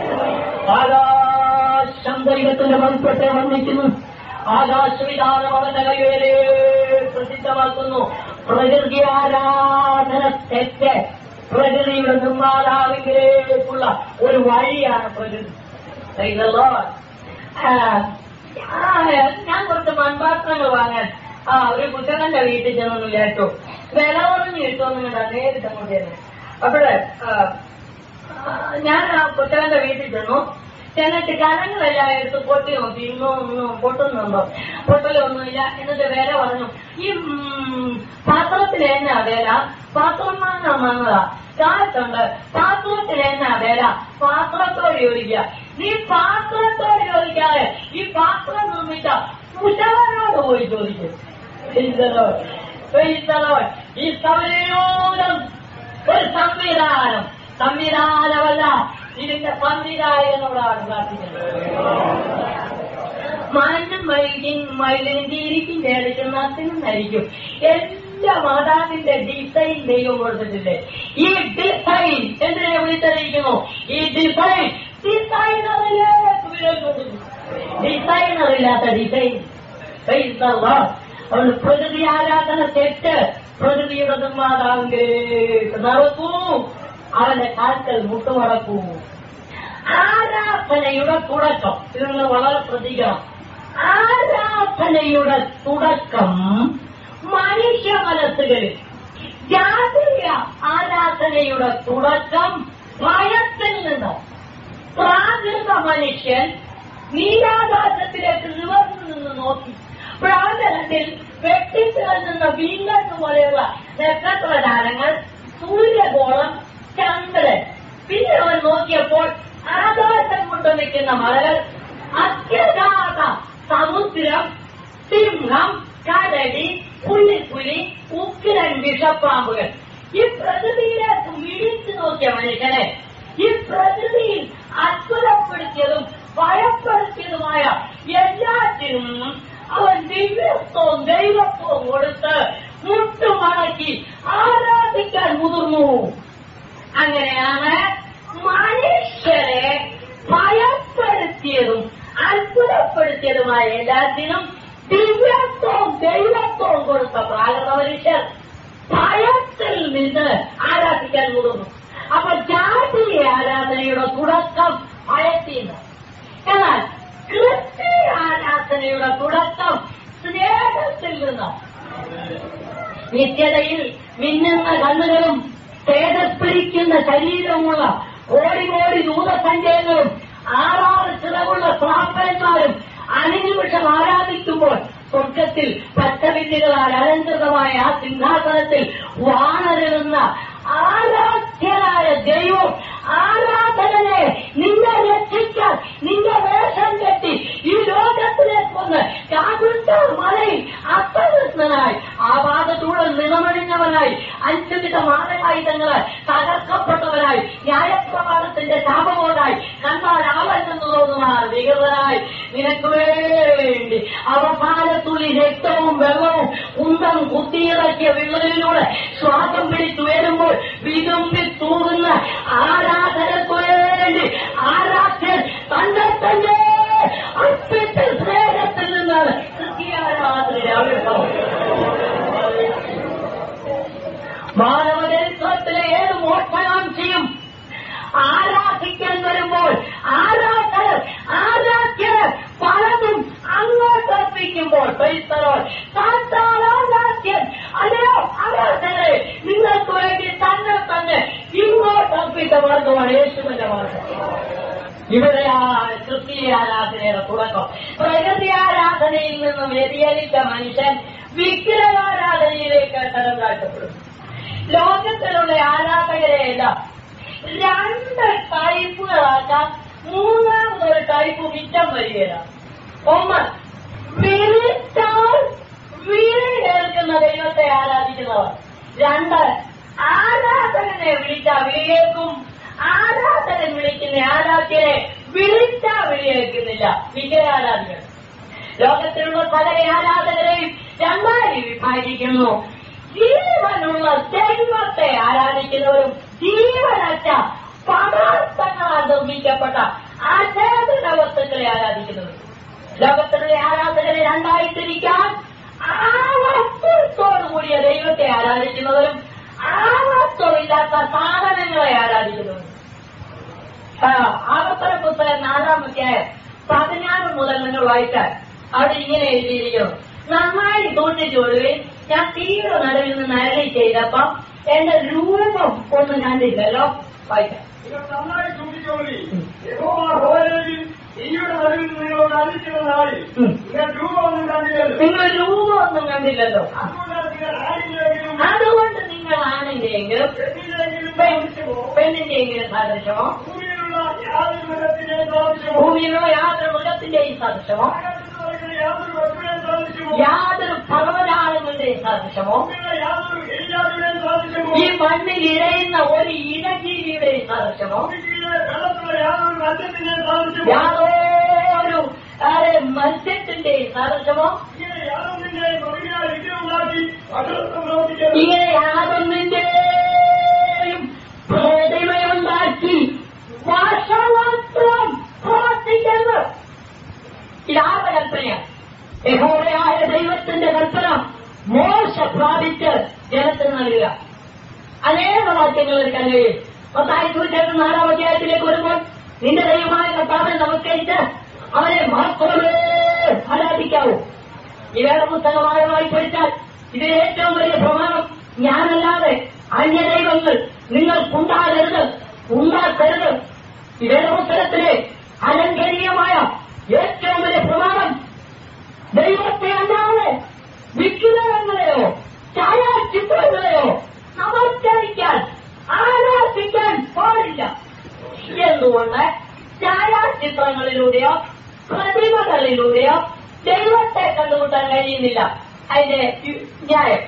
ആകാശം ദൈവത്തിന്റെ മൺപെട്ട് വർണ്ണിക്കുന്നു ആകാശവിധാനം അവന്റെ കൈവേരെ പ്രസിദ്ധമാക്കുന്നു പ്രകൃതി ആരാധന തെറ്റ് പ്രകൃതിയുടെ നിർമ്മാതാവിലേക്കുള്ള ഒരു വഴിയാണ് പ്രകൃതി Praise the Lord. ആ, ആ, ഞാൻ കുറച്ച് മൺപാത്രങ്ങൾ വാങ്ങാൻ ആ ഒരു കുട്ടകന്റെ വീട്ടിൽ ചെന്നൊന്ന് വിചാരിച്ചു വില കുറഞ്ഞ് കിട്ടുമെന്ന് കണ്ടാ നേരിട്ട് അങ്ങോട്ട് തന്നെ അപ്പോഴേ ഞാൻ ആ കുട്ടകന്റെ വീട്ടിൽ ചെന്നു ചെന്നിട്ട് കലങ്ങളെല്ലാം എടുത്ത് പൊട്ടി നോക്കി ഇന്നും ഒന്നും പൊട്ടുന്നുണ്ടോ പൊട്ടലൊന്നുമില്ല എന്നിട്ട് വില പറഞ്ഞു ഈ ഉം, പാത്രത്തിന് എന്നാ വില പാത്രം വാങ്ങാൻ വന്നതാ കാലത്തുണ്ട് പാത്രത്തിന് എന്നാ വില പാത്രത്തോട് ചോദിക്കുക നീ പാത്രത്തോട് ചോദിക്കാതെ ഈ പാത്രം നിർമ്മിച്ച കുശവനോട് പോയി ചോദിക്കും Praise the Lord. Praise the Lord. ഈ സൗരയൂഥം ഒരു സംവിധാനം സംവിധാനമല്ല ഇതിന്റെ സംവിധായകനോടാണ് പ്രാർത്ഥിക്കുന്നത് മണ്ണും മൈലിൻ മൈലിനും തിരിക്കും ചേർക്കും നത്തിനും നരിക്കും എല്ലാ മാതാവിന്റെ ഡിസൈൻ ദൈവം കൊടുത്തിട്ടില്ലേ ഈ ഡിസൈൻ എന്തിനെ വിളിച്ചറിയിക്കുന്നു ഈ ഡിസൈൻ ഡിസൈനറിലേക്ക് വിരൽ കൊണ്ടിരുന്നു ഡിസൈനറില്ലാത്ത ഡിസൈൻ Praise the Lord. അതുകൊണ്ട് പ്രകൃതി ആരാധന തെറ്റ് പ്രകൃതിയുടെ നിർമ്മാതാവിലേക്ക് നടക്കൂ അവന്റെ കാൽക്കൽ മുട്ടുമടക്കൂ ആരാധനയുടെ തുടക്കം ഇത് നിങ്ങൾ വളരെ ശ്രദ്ധിക്കണം ആരാധനയുടെ തുടക്കം മനുഷ്യ മനസ്സുകളിൽ ജാതീയ ആരാധനയുടെ തുടക്കം ഭയത്തിൽ നിന്ന് പ്രാകൃത മനുഷ്യൻ നീരാകാശത്തിലേക്ക് നിവർന്നു നിന്ന് നോക്കി പ്രാന്തരത്തിൽ വെട്ടിത്തിളങ്ങുന്ന വീങ്കത്ത് പോലെയുള്ള നക്ഷത്രജാലങ്ങൾ സൂര്യഗോളം ചന്ദ്രൻ പിന്നെ അവൻ നോക്കിയപ്പോൾ ആകാശം കൊണ്ട് നിൽക്കുന്ന മലകൾ അത്യഗാധ സമുദ്രം സിംഹം കടലി പുലിപ്പുലി ഉക്കിരൻ വിഷപ്പാമ്പുകൾ ഈ പ്രകൃതിയിലേക്ക് മിഴിച്ചു നോക്കിയ മനുഷ്യനെ ഈ പ്രകൃതിയിൽ അത്ഭുതപ്പെടുത്തിയതും ഭയപ്പെടുത്തിയതുമായ എല്ലാറ്റിനും അവൻ ദിവ്യത്വവും ദൈവത്വവും കൊടുത്ത് മുട്ടുമടക്കി ആരാധിക്കാൻ മുതിർന്നു അങ്ങനെയാണ് മനുഷ്യരെ ഭയപ്പെടുത്തിയതും അത്ഭുതപ്പെടുത്തിയതുമായ എല്ലാത്തിനും ദിവ്യത്വവും ദൈവത്വവും കൊടുത്ത പ്രാകൃത മനുഷ്യർ ഭയത്തിൽ നിന്ന് ആരാധിക്കാൻ മുതിർന്നു അപ്പൊ ജാതീയ ആരാധനയുടെ തുടക്കം ഭയത്തിൽ നിന്ന് എന്നാൽ ക്രിസ്തീയ ആരാധനയുടെ തുടക്കം സ്നേഹത്തിൽ നിന്ന് നിത്യതയിൽ മിന്നുന്ന കണ്ണുകളും തേജസ്പിരിക്കുന്ന ശരീരമുള്ള കോടി കോടി ദൂതസഞ്ചയങ്ങളും ആറാറ് ചിറകുള്ള പ്രാപ്പന്മാരും അനുനിമിഷം ആരാധിക്കുമ്പോൾ സ്വർഗത്തിൽ പച്ചവില്ലുകളാൽ അലങ്കൃതമായ ആ സിംഹാസനത്തിൽ വാണരുന്ന ആരാധ്യനായ ദൈവം ആരാധകനെ നിന്നെ രക്ഷിക്കാൻ നിന്റെ വേഷം കെട്ടി ഈ ലോകത്തിലേക്ക് വന്ന് കാകുണ്ട മലയിൽ അപ്രകൃഷ്ണനായി ആ പാദത്തൂടെ നിറമണിഞ്ഞവനായി അഞ്ചുവിധ മാനകായുധങ്ങളാൽ തകർക്കപ്പെട്ടവനായി ന്യായപ്രമാണത്തിന്റെ ശാപമോടായി കണ്ടാൽ ആവല്ലെന്ന് തോന്നുമാർ വികൃതനായി നിനക്ക് വേണ്ടി അവസാനത്തുള്ളി രക്തവും വെള്ളവും കുന്തം കുത്തിയിറക്കിയ വിള്ളലിലൂടെ ശ്വാസം പിടിച്ചു വരുമ്പോൾ വിതുമ്പി തൂകുന്ന ആരാധനയ്ക്ക് വേണ്ടി ആരാധ്യൻ തന്നെ തന്നെ അർപ്പിച്ച സ്നേഹത്തിൽ നിന്നാണ് ക്രിസ്തീയാരാധനയുടെ ആവിർഭാവം മാനവചരിത്രത്തിലെ ഏത് മോക്ഷകാംക്ഷിയും ആരാധിക്കാൻ വരുമ്പോൾ ആരാധകർ ആരാധ്യർ പലതും അങ്ങോട്ട് അർപ്പിക്കുമ്പോൾ ക്രൈസ്തവർ സാത്താൻ ആരാധ്യൻ അല്ലയോ ആരാധകരെ നിങ്ങൾക്ക് വേണ്ടി തന്നെ തന്നെ ഇങ്ങോട്ട് അർപ്പിച്ച മാർഗമാണ് യേശുവിന്റെ മാർഗം ഇവിടെയാണ് ക്രിസ്തീയ ആരാധനയുടെ തുടക്കം പ്രകൃതി ആരാധനയിൽ നിന്നും വ്യതിചലിച്ച മനുഷ്യൻ വിഗ്രഹാരാധനയിലേക്ക് തരം താഴ്ത്തപ്പെടും ലോകത്തിലുള്ള ആരാധകരെയെല്ലാം രണ്ട് ടൈപ്പുകളാക്കാൻ മൂന്നാമതൊരു ടൈപ്പ് മിച്ചം വരികയാണ് ഒന്ന് വിളിച്ചാൽ വിളി കേൾക്കുന്ന ദൈവത്തെ ആരാധിക്കുന്നവർ രണ്ട് ആരാധകനെ വിളിച്ച വിളി കേൾക്കും ആരാധകൻ വിളിക്കുന്ന ആരാധ്യനെ വിളിച്ചാ വിളിയേക്കുന്നില്ല വിഗ്രഹാരാധികൾ ലോകത്തിലുള്ള സകല ആരാധകരെയും രണ്ടായി വിഭാഗിക്കുന്നു ജീവനുള്ള ദൈവത്തെ ആരാധിക്കുന്നവരും ജീവനറ്റ പദാർത്ഥങ്ങളാൽ നിർമ്മിക്കപ്പെട്ട ആചാര വസ്തുക്കളെ ആരാധിക്കുന്നവരും ലോകത്തിലുള്ള ആരാധകരെ രണ്ടായി തിരിക്കാൻ ആ വസ്തുത്തോടുകൂടിയ ദൈവത്തെ ആരാധിക്കുന്നവരും ആ വസ്തുവില്ലാത്ത സാധനങ്ങളെ ആരാധിക്കുന്നവരും ആ, ആവർത്തന പുസ്തകം നാലാമത്തെ പതിനാറ് മുതൽ നിങ്ങൾ വായിച്ചാൽ അവിടെ ഇങ്ങനെ എഴുതിയിരിക്കുന്നു നന്നായി സൂക്ഷിച്ചുകൊള്ളുകയും ഞാൻ തീരെ നടുവിൽ നിന്ന് അരളി ചെയ്തപ്പം എന്റെ രൂപം ഒന്നും കണ്ടില്ലല്ലോ വായിക്കാം നിങ്ങൾ നന്നായി സൂക്ഷിച്ചോളി യഹോവ ഹോരേബിൽ ഈയുടെ നടുവിൽ നിങ്ങളോട് അറിയിക്കുന്ന നാളിൽ ഉം. നിങ്ങൾ രൂപമൊന്നും കണ്ടില്ലല്ലോ നിങ്ങൾ രൂപം ഒന്നും കണ്ടില്ലല്ലോ അതുകൊണ്ടാണ് നിങ്ങൾ ആരിലെങ്കിലും അതുകൊണ്ട് നിങ്ങൾ ആണിന്റെയെങ്കിലും പെണ്ണിലെങ്കിലും പെൺ- ദോഷമോ പെണ്ണിന്റെയെങ്കിലും സദൃശമോ ഭൂമിയിലുള്ള യാതൊരു മൃഗത്തിന്റെയും ദോഷമോ ഭൂമിയിലോ യാതൊരു മൃഗത്തിന്റെയും സദൃശമോ ആകാശത്ത് നടക്കുന്ന യാതൊരു വസ്തുവിനെയും ദോഷമോ യാതൊരു പർവ്വതാളുകളുടെയും സദൃശമോ ഭൂമിയിലെ യാതൊരു എലിയാതിയുടെയും ദോഷമോ ഈ മണ്ണിൽ ഇഴയുന്ന ഒരു ഇടജീവിയുടെയും സദൃശമോ ഭൂമിയിലെ വെള്ളത്തിലെ യാതൊരു മത്സ്യത്തിന്റെയും ദോഷമോ യാതൊരു ആരെ മത്സ്യത്തിന്റെയും സദൃശമോ ഇങ്ങനെ യാതൊന്നിന്റെയും തൊഴിലാൽ വിഗ്രഹമുണ്ടാക്കി അകൃത്യം പ്രവർത്തിക്കരുത് ഇങ്ങനെ യാതൊന്നിന്റെയും പ്രതിമയുണ്ടാക്കി വശവത്വം പ്രവർത്തിക്കരുത് ഇതാരുടെ കൽപ്പനയാണ് യഹോവയായ ദൈവത്തിന്റെ കൽപ്പന മോശ പ്രാപിച്ച് ജനത്തിന് നൽകുക അനേക വാക്യങ്ങൾ എടുക്കാൻ കഴിയും പത്തായി സൂചിച്ചേർന്ന് നാലാം അധ്യായത്തിലേക്ക് വരുമ്പോൾ നിന്റെ ദൈവമായ കർത്താവിനെ നമസ്കരിച്ച് അവനെ മാത്രമേ ആരാധിക്കാവൂ ഈ വേദപുസ്തകമായി പഠിച്ചാൽ ഇതിൽ ഏറ്റവും വലിയ പ്രമാണം ഞാനല്ലാതെ അന്യദൈവങ്ങൾ നിങ്ങൾക്കുണ്ടാകരുത് ഉണ്ടാക്കരുത് ഈ വേദപുസ്തകത്തിലെ അലങ്കരീയമായ ഏറ്റവും വലിയ പ്രമാണം ദൈവത്തെ അല്ലാതെ വിഗ്രഹങ്ങളെയോ ഛായാചിത്രങ്ങളെയോ നമസ്കരിക്കാൻ ആരാധിക്കാൻ പാടില്ല എന്തുകൊണ്ട് ഛായാചിത്രങ്ങളിലൂടെയോ പ്രതിമകളിലൂടെയോ ദൈവത്തെ കണ്ടുമുട്ടാൻ കഴിയുന്നില്ല അതിന്റെ യു- ന്യായം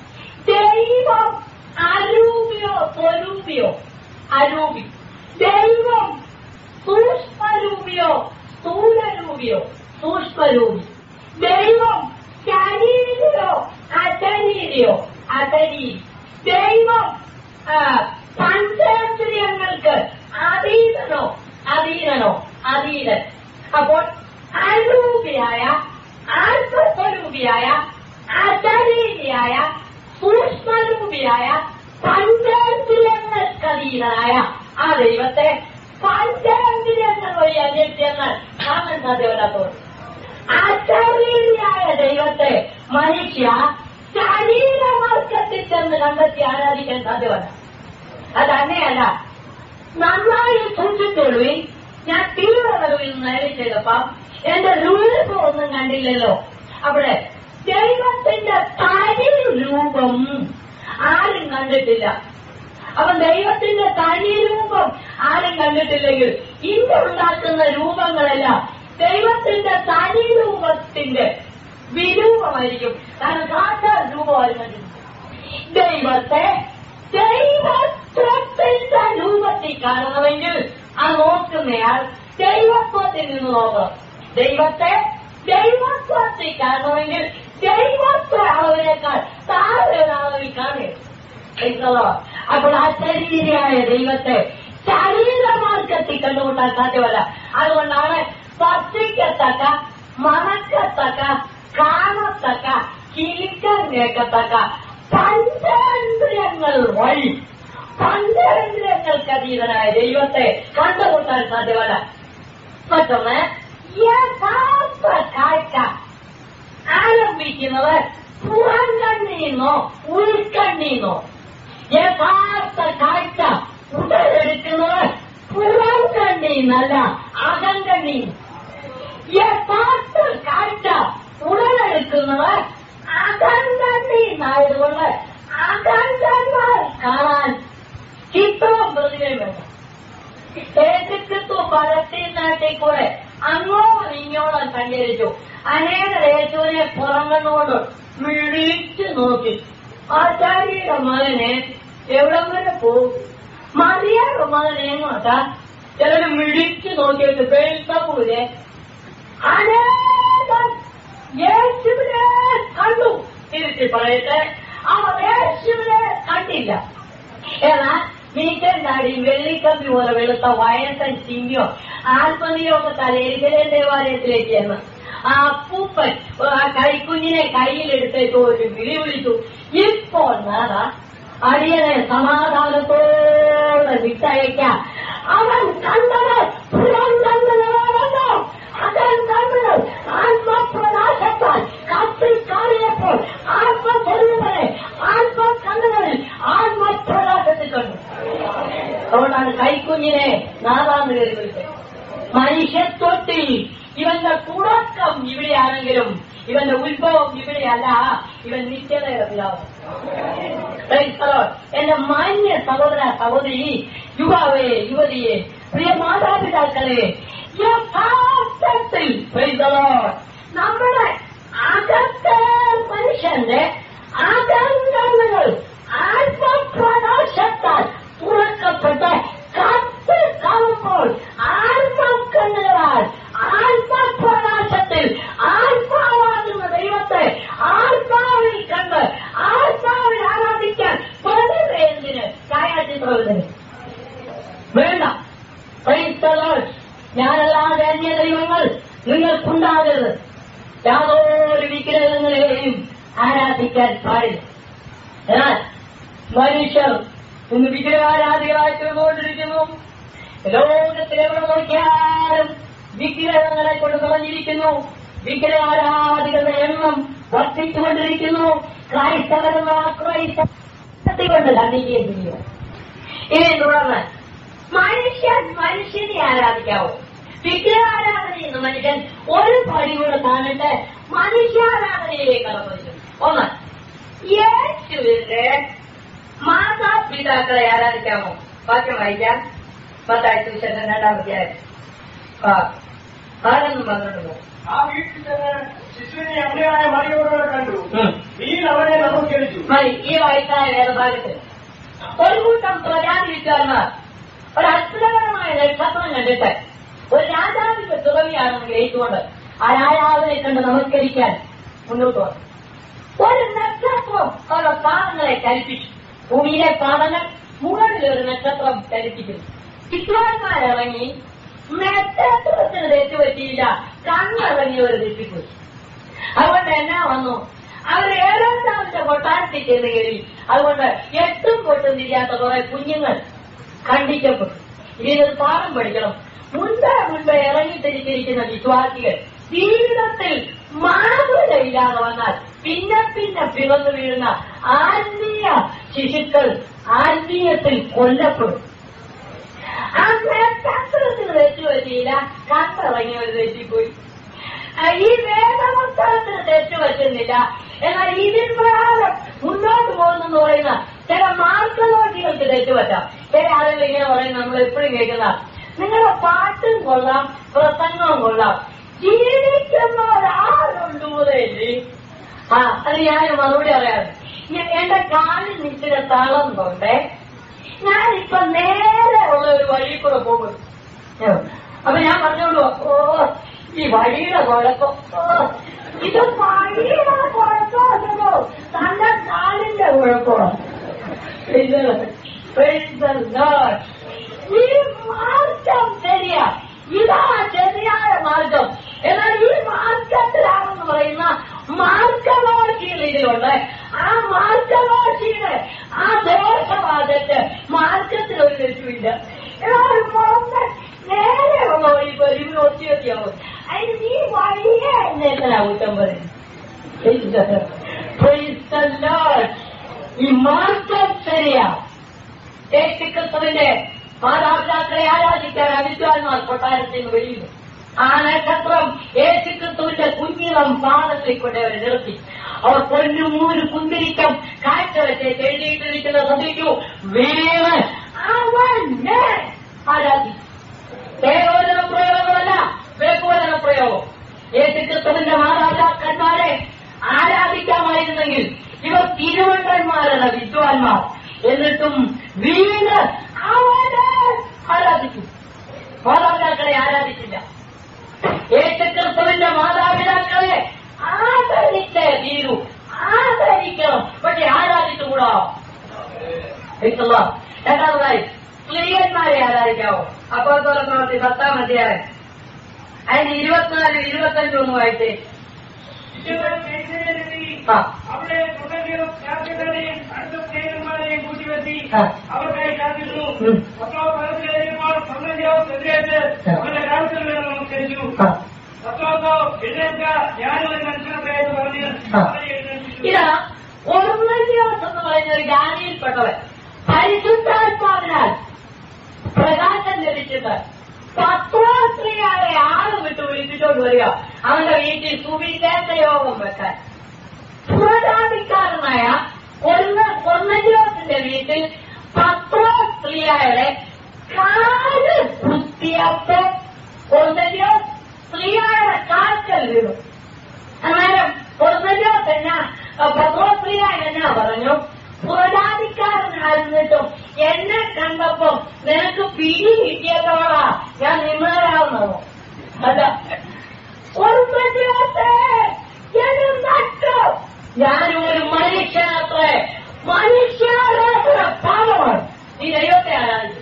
ദൈവം അരൂപിയോ സ്വരൂപിയോ അരൂപി ദൈവം സൂക്ഷ്മരൂപിയോ സ്ഥൂലരൂപിയോ സൂക്ഷ്മരൂപി ദൈവം ശരീരയോ അശരീരയോ അശരീരി ദൈവം ആ, പഞ്ചേന്ദ്രിയങ്ങൾക്ക് അധീനനോ അധീനനോ അധീനൻ അപ്പോൾ അരൂപിയായ ആത്മസ്വരൂപിയായ അശരീരിയായ സൂക്ഷ്മരൂപിയായ പഞ്ചേന്ദ്രിയങ്ങൾക്കധീനനായ ആ ദൈവത്തെ പഞ്ചേന്ദ്രിയങ്ങൾ വഴി അന്വേഷിച്ചെന്നാൽ കാണാൻ സാധ്യമല്ലാത്തവർ അശരീരിയായ ദൈവത്തെ മനുഷ്യ ശരീരമാർഗത്തിൽ ചെന്ന് കണ്ടെത്തി ആരാധിക്കാൻ സാധ്യമല്ല അതന്നെയല്ല നന്നായി സൂക്ഷിച്ചോളുവിൻ ഞാൻ തീവ്രതകളിൽ നേരെ ചെയ്തപ്പം എന്റെ രൂപം ഒന്നും കണ്ടില്ലല്ലോ അവിടെ ദൈവത്തിന്റെ തനി രൂപം ആരും കണ്ടിട്ടില്ല അപ്പൊ ദൈവത്തിന്റെ തനി രൂപം ആരും കണ്ടിട്ടില്ലെങ്കിൽ ഇന്ന് ഉണ്ടാക്കുന്ന രൂപങ്ങളെല്ലാം ദൈവത്തിന്റെ തനി രൂപത്തിന്റെ വിരൂപമായിരിക്കും കാരണം സാക്ഷാൽ രൂപം ആരും കണ്ടിട്ടില്ല ദൈവത്തെ ദൈവത്വത്തിന്റെ രൂപത്തിൽ കാണണമെങ്കിൽ ആ നോക്കുന്നയാൾ ദൈവത്വത്തിൽ നിന്ന് നോക്കണം ദൈവത്തെ ദൈവത്വത്തിൽ കാണണമെങ്കിൽ ദൈവത്വ അളവിനേക്കാൾ താഴെ ഒരു അളവിൽ കാണുക എന്നുള്ളതാ. അപ്പോൾ ആ ശരീരയായ ദൈവത്തെ ശരീരമാർഗത്തിൽ കണ്ടുമുട്ടാൻ സാധ്യമല്ല അതുകൊണ്ടാണ് സ്പർശിക്കത്തക്ക മണക്കത്തക്ക കാണത്തക്ക കിളിക്കാൻ കേൾക്കത്തക്ക പഞ്ചേന്ദ്രിയങ്ങൾ വഴി പഞ്ചേന്ദ്രിയങ്ങൾക്ക് അതീതനായ ദൈവത്തെ കണ്ടുമുട്ടാൻ സാധ്യമല്ല മറ്റൊന്ന് യഥാർത്ഥ കാഴ്ച ആരംഭിക്കുന്നത് പുറംകണ്ണീന്നോ ഉൾക്കണ്ണീന്നോ യഥാർത്ഥ കാഴ്ച ഉടലെടുക്കുന്നത് പുറംകണ്ണീന്നല്ല അകങ്കണ്ണീ യഥാർത്ഥ കാഴ്ച ഉടലെടുക്കുന്നത് അകങ്കണ്ണീന്നായതുകൊണ്ട് അകങ്കന്മാർ കാണാൻ ചിത്രവും പ്രതിമയും വേണം യേശുക്രിസ്തു പലസ്തീൻ നാട്ടിൽ കൂടെ അങ്ങോളം ഇങ്ങോളം സഞ്ചരിച്ചു അനേക യേശുവിനെ പുറങ്ങുന്നോണ്ട് മിഴിച്ചു നോക്കി ആചാര്യയുടെ മകനെ എവിടം വരെ പോകും മറിയായുടെ മകൻ എങ്ങോട്ടാ ചിലര് മിടിച്ചു നോക്കിയിട്ട് പേഴ്സൂര് അനേകം യേശുവിനെ കണ്ടു തിരിച്ച് പറയട്ടെ അവർ യേശുവിനെ കണ്ടില്ല എന്നാൽ മീറ്ററിനാടിയും വെള്ളിക്കമ്പി പോലെ വെളുത്ത വയസ്സൻ ചിമ്മിയോ ആത്മനിയോ ഒക്കെ തലയിരിക്കലേ ദേവാലയത്തിലേക്ക് ചെന്ന് ആ അപ്പൂപ്പൻ ആ കൈക്കുഞ്ഞിനെ കയ്യിലെടുത്തേക്ക് ഒരു വിളി വിളിച്ചു ഇപ്പോൾ നാദാ അടിയനെ സമാധാനത്തോടെ വിട്ടയക്കാം അവൻ കണ്ടത് പുറന്തന്നതാണല്ലോ അവൻ കണ്ടത് ആത്മപ്രകാശത്താൽ കത്തിൽ കാണിയപ്പോൾ ആത്മസ്വരൂപനെ ആത്മകണ്ണുകളിൽ ആത്മപ്രകാശത്തിൽ കണ്ടു അതുകൊണ്ടാണ് കൈക്കുഞ്ഞിനെ നാദാന്ന് കയറി വിളിച്ചത് മനുഷ്യത്വത്തിൽ ഇവന്റെ തുടക്കം ഇവിടെയാണെങ്കിലും ഇവന്റെ ഉത്ഭവം ഇവിടെയല്ല ഇവൻ നിത്യതയുടെ പിതാവ് Praise the Lord. എന്റെ മാന്യ സഹോദര സഹോദരി യുവാവേ യുവതിയെ പ്രിയ മാതാപിതാക്കളെ യഥാർത്ഥത്തിൽ Praise the Lord. നമ്മുടെ അകത്തെ മനുഷ്യന്റെ അകങ്കണ്ണുകൾ ആത്മപ്രകാശത്താൽ തുറക്കപ്പെട്ട് കത്ത് കാണുമ്പോൾ ആത്മക്കണ്ണുകളാൽ ആത്മപ്രകാശത്തിൽ ആത്മാവാകുന്ന ദൈവത്തെ ആത്മാവിൽ കണ്ട് ആത്മാവിൽ ആരാധിക്കാൻ പതിവേന്തിന് ഛായാചിത്രവിന് വേണ്ട Praise the Lord. ഞാനല്ലാതെ അന്യ ദൈവങ്ങൾ നിങ്ങൾക്കുണ്ടാകരുത് യാതൊരു വിഗ്രഹങ്ങളെയും ആരാധിക്കാൻ പാടില്ല എന്നാൽ മനുഷ്യർ ഇന്ന് വിഗ്രഹാരാധികളായി തീർന്നുകൊണ്ടിരിക്കുന്നു ലോകത്തിൽ എവിടെ നോക്കിയാലും വിഗ്രഹങ്ങളെ കൊണ്ട് നിറഞ്ഞിരിക്കുന്നു വിഗ്രഹാരാധികളുടെ എണ്ണം വർദ്ധിച്ചുകൊണ്ടിരിക്കുന്നു ക്രൈസ്തവരെന്ന ക്രൈസ്തവ കൊണ്ട് കണ്ടിക്കുകയും ചെയ്യുന്നു ഇനി തുടർന്ന് മനുഷ്യൻ മനുഷ്യനെ ആരാധിക്കാവോ വിഗ്രഹാരാധന എന്ന മനുഷ്യൻ ഒരു പടി കൂടെ താണിട്ട് മനുഷ്യാരാധനയിലേക്ക് കടന്നു ഒന്ന് യേശുവിന്റെ മാതാപിതാക്കളെ ആരാധിക്കാമോ വാക്യം വായിക്കാം പത്തായി സുശേഷൻ രണ്ടാം അധ്യായം ആ ആരെന്നും പറഞ്ഞിട്ടുണ്ടോ ആ വീട്ടിൽ തന്നെ ശിശുവിനെ അമ്മയായ മറിയോടെ കണ്ടു നീ അവനെ നമസ്കരിച്ചു മതി ഈ വായിക്കായ വേദഭാഗത്ത് ഒരു കൂട്ടം പ്രജാതിരിക്കാരന്മാർ ഒരു അത്ഭുതകരമായ നക്ഷത്രം കണ്ടിട്ട് ഒരു രാജാവിന്റെ തുറവിയാണെന്ന് ഗ്രഹിച്ചുകൊണ്ട് ആ രാജാവിനെ കണ്ട് നമസ്കരിക്കാൻ മുന്നോട്ട് വന്നു ഒരു നക്ഷത്രം അവരുടെ പാദങ്ങളെ ചലിപ്പിച്ചു ഭൂമിയിലെ പാദങ്ങൾ മുകളിൽ ഒരു നക്ഷത്രം ചലിപ്പിക്കുന്നു വിദ്വാൻമാരിറങ്ങി നക്ഷത്രത്തിന് തെറ്റുപറ്റിയില്ല കണ്ണിറങ്ങി ഒരു തെറ്റിപ്പോയി അതുകൊണ്ട് എന്നാ വന്നു അവർ ഏഴാമത്തെ കൊട്ടാരത്തിൽ ചെന്ന് കയറി അതുകൊണ്ട് എട്ടും പൊട്ടും തിരിയാത്ത കുറെ കുഞ്ഞുങ്ങൾ ഖണ്ഡിക്കപ്പെട്ടു ഇതിനൊരു പാഠം പഠിക്കണം മുൻപേ മുൻപേ ഇറങ്ങിത്തിരിച്ചിരിക്കുന്ന വിശ്വാസികൾ ജീവിതത്തിൽ മാതൃകയില്ലാതെ വന്നാൽ പിന്നെ പിന്നെ പിറന്നു വീഴുന്ന ആത്മീയ ശിശുക്കൾ ആത്മീയത്തിൽ കൊല്ലപ്പെടും ആ നക്ഷത്രത്തിന് തെറ്റുപറ്റിയില്ല കണ്ടിറങ്ങി ഒരു തെറ്റിപ്പോയി ആ, ഈ വേദപുസ്തകത്തിന് തെറ്റുപറ്റുന്നില്ല എന്നാൽ ഇതിൻ പ്രകാരം മുന്നോട്ട് പോകുന്നെന്ന് പറയുന്ന ചില മാർഗദോഷികൾക്ക് തെറ്റുപറ്റാം ചില ആളുകൾ ഇങ്ങനെ പറയുന്നത് നമ്മൾ എപ്പോഴും കേൾക്കുന്ന നിങ്ങളുടെ പാട്ടും കൊള്ളാം പ്രസംഗവും കൊള്ളാം ജീവിക്കുന്ന ഒരാളുണ്ട് മുതലേ ആ അത് ഞാൻ മറുപടി അറിയാതെ എന്റെ കാലിൽ നിൽക്കുന്ന തളം കൊണ്ടേ ഞാനിപ്പൊ നേരെ ഉള്ള ഒരു വഴി കൂടെ പോകും അപ്പൊ ഞാൻ പറഞ്ഞോളൂ ഓ ഈ വഴിയുടെ കുഴപ്പം ഓ, ഇത് വഴിയുടെ കുഴപ്പമല്ലോ തന്റെ കാലിന്റെ കുഴപ്പമാണ് ഇത് praise the Lord. ഈ മാർഗം ശരിയാ ഇതാ ശരിയായ മാർഗം എന്നാൽ ഈ മാർഗത്തിലാണെന്ന് പറയുന്ന മാർഗവാസികൾ ഇതിലുണ്ട് ആ മാർഗവാസിയുടെ ആ ദോഷവാദത്ത് മാർഗത്തിൽ ഒരു തെറ്റുമില്ല എന്നാൽ ഒരു മുളന്ന് നേരെ ഉള്ള വഴി പരിമിതി ഒത്തിയൊത്തിയാവും അതിന് നീ വഴിയേ എന്നേക്കനാ കുറ്റം പറയും Praise the Lord. ഈ മാർഗം ശരിയാ യേശുക്രിസ്തുവിന്റെ മാതാപിതാക്കളെ ആരാധിക്കാൻ അവിദ്വാൻമാർ കൊട്ടാരത്തിൽ നിന്ന് വെളിയുന്നു ആ നക്ഷത്രം യേശുക്രിസ്തുവിന്റെ കുഞ്ഞിളം പാദത്തിൽ കൊണ്ട് അവരെ നിർത്തി അവർ പൊന്നും മൂന്ന് കുന്തിരിക്കം കാഴ്ചവെച്ച് എഴുതിയിട്ടിരിക്കുന്ന ശ്രദ്ധിക്കൂ വീണ് അവനെ ആരാധിച്ചു ഏകോദന പ്രയോഗമല്ല വേഗോദന പ്രയോഗം യേശുക്രിസ്തുവിന്റെ മാതാപിതാക്കന്മാരെ ആരാധിക്കാമായിരുന്നെങ്കിൽ ഇവർ തിരുവണ്ടന്മാരല്ല വിദ്വാൻമാർ എന്നിട്ടും വീണ് അവനെ ആരാധിച്ചു മാതാപിതാക്കളെ ആരാധിച്ചില്ല യേശുക്രിസ്തുവിന്റെ മാതാപിതാക്കളെ ആദരിച്ചേ തീരൂ ആദരിക്കണം പക്ഷെ ആരാധിച്ചുകൂടാ ഇഷ്ടമല്ല. രണ്ടാമതായി സ്ത്രീയന്മാരെ ആരാധിക്കാവോ അപ്പോൾ പ്രവൃത്തി പത്താം അധ്യായം അതിന് ഇരുപത്തിനാല് ഇരുപത്തഞ്ച് ഒന്ന് വായിച്ചേ ഇതുവരെ മേശയിലെത്തി ആ അവിടെ തുടങ്ങിയും ശാസ്ത്രജ്ഞരെയും അടുത്ത സ്നേഹന്മാരെയും കൂട്ടിവെത്തി ആ. അവർക്കായി കാത്തിരുന്നു ഉം. പത്താം പദത്തിലേക്കുമ്പോൾ സന്ദർശവും എതിരേറ്റ് ആ. അവരുടെ രാഷ്ട്രം നമസ്കരിച്ചു ആ പത്താമോ എഴുന്നേൽക്ക ഞാനും ഒരു മനുഷ്യനൊക്കെ എന്ന് പറഞ്ഞ് ആ. അവരെ എഴുന്നേൽപ്പിച്ചു ഇതാ ഒർമ്മദ്യോസ് എന്ന് പറയുന്ന ഒരു ജ്ഞാനിയിൽപ്പെട്ടവൻ പരിശുദ്ധാത്മാവിനാൽ പ്രകാശം ലഭിച്ചിട്ട് പത്രോസ്ത്രീയായ ആള് വിട്ട് വിളിപ്പിച്ചോണ്ട് വരിക അവന്റെ വീട്ടിൽ സുവിശേഷ യോഗം വെക്കാൻ പുറജാതിക്കാരനായ കൊർന്നദ്യോസിന്റെ വീട്ടിൽ പത്രോസ്ത്രീയായുടെ കാല് കുത്തിയപ്പോ കൊർന്നദ്യോസ് സ്ത്രീയായുടെ കാൽക്കൽ വീണു അന്നേരം പൊതുജോസ് എന്നാ ഭഗവത്പ്രിയ എന്നാ പറഞ്ഞു പുറജാതിക്കാരനായിരുന്നിട്ടും എന്നെ കണ്ടപ്പോ നിനക്ക് പിടി കിട്ടിയതോടാ ഞാൻ നിമ്മരാവുന്നതോ അല്ല പൊതുജോസേ നട്ടു ഞാനൊരു മനുഷ്യനത്രേ മനുഷ്യരാത്ര പാപമാണ് നീ ദൈവത്തെ ആരാധിച്ചു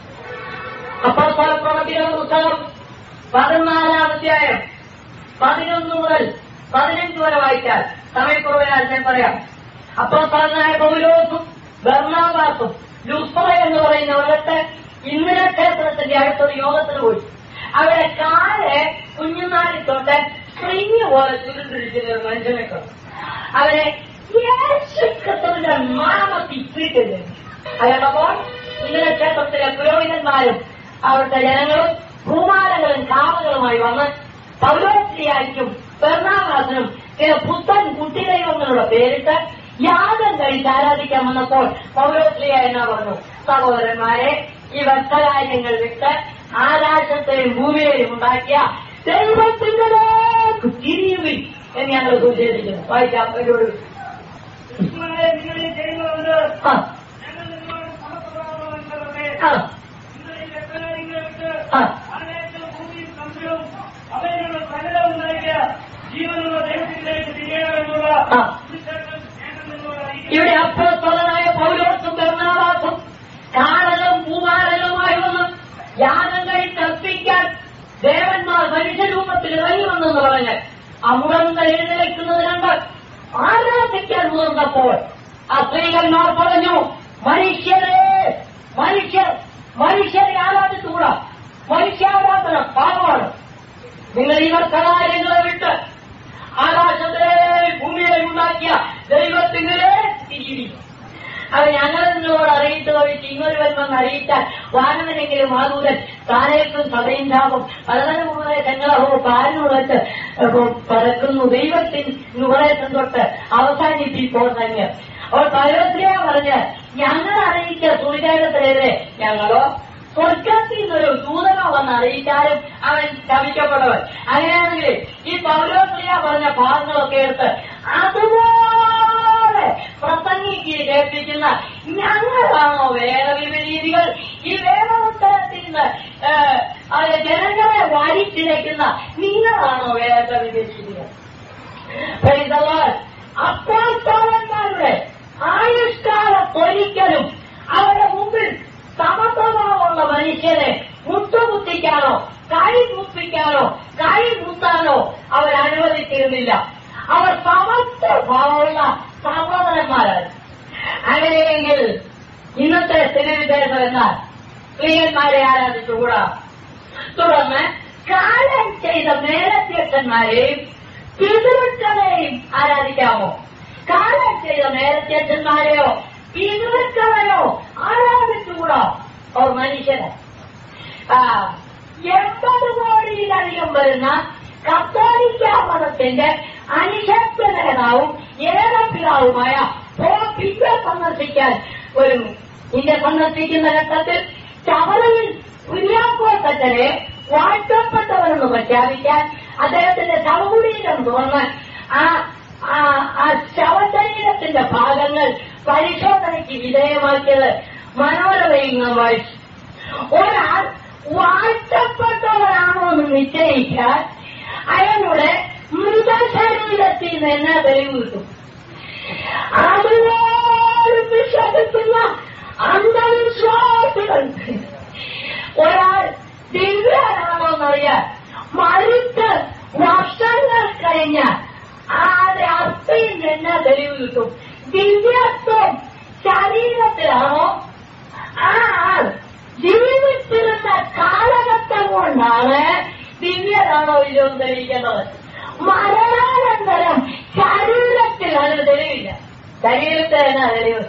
അപ്പോൾ പ്രവർത്തിക്കുന്ന പുസ്തകം പതിനാലാം അധ്യായം പതിനൊന്ന് മുതൽ പതിനഞ്ച് വരെ വായിച്ചാൽ സമയക്കുറവിനാൽ ഞാൻ പറയാം അപ്പോൾ പറഞ്ഞായ പൗലോസും ബർണാബാസും ലുസ്ര എന്ന് പറയുന്ന ഒരിടത്ത് ഇന്നലെ ക്ഷേത്രത്തിന്റെ അടുത്തൊരു യോഗത്തിന് പോയി അവിടെ കാല് കുഞ്ഞുനാളിൽ തൊട്ട് സ്പ്രിങ് പോലെ ചുരുണ്ടിരിക്കുന്ന ഒരു മനുഷ്യനെ കണ്ടു അവരെ യേശുക്രിസ്തുവിന്റെ നാമത്തിൽ വീട്ടിൽ അയാളപ്പോൾ ഇന്നലെ ക്ഷേത്രത്തിലെ പുരോഹിതന്മാരും അവിടുത്തെ ജനങ്ങളും ഭൂമാലകളും കാമകളുമായി വന്ന് പൗരോസ്ത്രീയായിരിക്കും പെർണാവാസനും ചില പുത്തൻ കുട്ടിദൈവങ്ങളുടെ പേരിട്ട് യാഗം കഴിച്ച് ആരാധിക്കാൻ വന്നപ്പോൾ പൗരോസ്ത്രീയ എന്നാ പറഞ്ഞു സഹോദരന്മാരെ ഈ വർഷകാര്യങ്ങൾ വിട്ട് ആകാശത്തെയും ഭൂമിയെയും ഉണ്ടാക്കിയ ദൈവത്തിന്റെ തിരിയുവിൻ എന്ന് ഞങ്ങൾ സൂചിപ്പിക്കുന്നു വായിക്കാം അവരോട് ദുഷ്മനെ നിങ്ങളിൽ ചെയ്യുന്നതുകൊണ്ട് ആ ഞങ്ങൾ നിങ്ങളോട് സമപ്രഭാവമുള്ളവരെ ആ നിങ്ങളിൽ രക്തകാര്യങ്ങളെ വിട്ട് ആ ആകാശവും ഭൂമിയും സംശയവും അവയിലുള്ള സകലവും നൽകിയ ജീവനുള്ള ദൈവത്തിലേക്ക് തിരിയണമെന്നുള്ള ആ. സുവിശേഷം ഞങ്ങൾ നിങ്ങളോട് അറിയിക്കുന്നു. ഇവിടെ അപ്പോസ്തലനായ പൗലോസും ബർണാബാസും കാടലും പൂമാരലുമായി വന്ന് യാഗം കഴിച്ചർപ്പിക്കാൻ ദേവന്മാർ മനുഷ്യരൂപത്തിൽ ഇറങ്ങി വന്നെന്ന് പറഞ്ഞ് അമുടങ്ങൾ എഴുന്നേൽക്കുന്നത് കണ്ട് ആരാധിക്കാൻ മുതിർന്നപ്പോൾ ആ സ്ത്രീകന്മാർ പറഞ്ഞു മനുഷ്യരെ മനുഷ്യർ മനുഷ്യരെ ആരാധിച്ചുകൂടാ മനുഷ്യാരാധന പാപമാണ് നിങ്ങൾ ഈ കാര്യങ്ങളെ വിട്ട് ആകാശത്തിലെ ഭൂമിയെ ഉണ്ടാക്കിയ ദൈവത്തിനെ തിരിയിരിക്കും അത് ഞങ്ങൾ നിന്നോട് അറിയിച്ചു കഴിച്ച് ഇങ്ങൊരു വരുമെന്ന് അറിയിച്ചാൽ വാനവനെങ്കിലും ആകൂരൻ താനേക്കും സഭയും ശാപം പലതരം ഉപദേശങ്ങളോ കാലിന് വെച്ച് പറക്കുന്നു ദൈവത്തിന് ഉപദേശം തൊട്ട് അവസാനിപ്പിപ്പോൾ തന്നെ അപ്പോൾ പൈലോത്രിയ പറഞ്ഞ് ഞങ്ങൾ അറിയിച്ച സുവിശേഷത്തിനെതിരെ ഞങ്ങളോ സ്വർഗത്തിൽ നിന്നൊരു ദൂതനോ വന്ന് അറിയിച്ചാലും അവൻ ശമിക്കപ്പെട്ടവൻ അങ്ങനെയാണെങ്കിൽ ഈ പൗരോസ്ത്രീയ പറഞ്ഞ ഭാഗങ്ങളൊക്കെ എടുത്ത് അതുപോലെ പ്രസംഗിക്ക് കേൾപ്പിക്കുന്ന ഞങ്ങളാണോ വേദവിപരീതികൾ ഈ വേദപുസ്തകത്തിൽ നിന്ന് ഏഹ്, അത് ജനങ്ങളെ വാരിച്ചിഴയ്ക്കുന്ന നിങ്ങളാണോ വേദവിപരീതികൾ അപ്പോസ്തലന്മാരുടെ ആയുഷ്കാലത്തൊരിക്കലും അവരുടെ മുമ്പിൽ സമത്വഭാവമുള്ള മനുഷ്യനെ മുട്ടുകുത്തിക്കാനോ കൈ കുത്തിക്കാനോ കൈ കുത്താനോ അവർ അനുവദിച്ചിരുന്നില്ല അവർ സമത്വഭാവമുള്ള സഹോദരന്മാരാണ് അങ്ങനെയെങ്കിൽ ഇന്നത്തെ സ്ഥിതിവിശേഷം എന്നാൽ സ്ത്രീയന്മാരെ ആരാധിച്ചുകൂടാ തുടർന്ന് കാലം ചെയ്ത മേലധ്യക്ഷന്മാരെയും പിതൃക്കളെയും ആരാധിക്കാമോ കാലം ചെയ്ത മേലധ്യക്ഷന്മാരെയോ പിതൃക്കളെയോ ആരാധിച്ചുകൂടാ അവർ മനുഷ്യന് ആ, എൺപത് കോടിയിലധികം വരുന്ന കത്തോലിക്ക മതത്തിന്റെ അനിശബ്ദ നേതാവും ഏകപിതാവുമായ പോപ്പ് ഇന്ത്യ സന്ദർശിക്കാൻ വരുന്നു ഇന്ത്യ സന്ദർശിക്കുന്ന ഘട്ടത്തിൽ ചവറയിൽ കുര്യാക്കോത്തച്ഛനെ വാഴ്ത്തപ്പെട്ടവരെന്ന് പ്രഖ്യാപിക്കാൻ അദ്ദേഹത്തിന്റെ ശവകുടീരം തുറന്ന് ആ ആ- ആ ശവശരീരത്തിന്റെ ഭാഗങ്ങൾ പരിശോധനയ്ക്ക് വിധേയമാക്കിയത് മനോരമയിൽ നാം വായിച്ചു ഒരാൾ വാഴ്ത്തപ്പെട്ടവരാണോ എന്ന് നിശ്ചയിക്കാൻ അയാളുടെ മൃതശരീരത്തിൽ നിന്ന് എന്നാ തെളിവ് കിട്ടും അതുപോലെ വിശ്വസിക്കുന്ന അന്ധവിശ്വാസികൾ ഒരാൾ ദിവ്യനാണോന്നറിയാൻ മരിച്ച് വർഷങ്ങൾ കഴിഞ്ഞ ആരുടെ അസ്ഥയിൽ നിന്ന് തെളിവ് കിട്ടും ദിവ്യത്വം ശരീരത്തിലാണോ ആ ആൾ ജീവിച്ചിരുന്ന കാലഘട്ടം കൊണ്ടാണ് ദിവ്യരാണോ ഇല്ലോ എന്ന് തെളിയിക്കേണ്ടത് മരണാനന്തരം ശരീരത്തിൽ അതിന് തെളിവില്ല ശരീരത്തിൽ തന്നെ തെളിവ്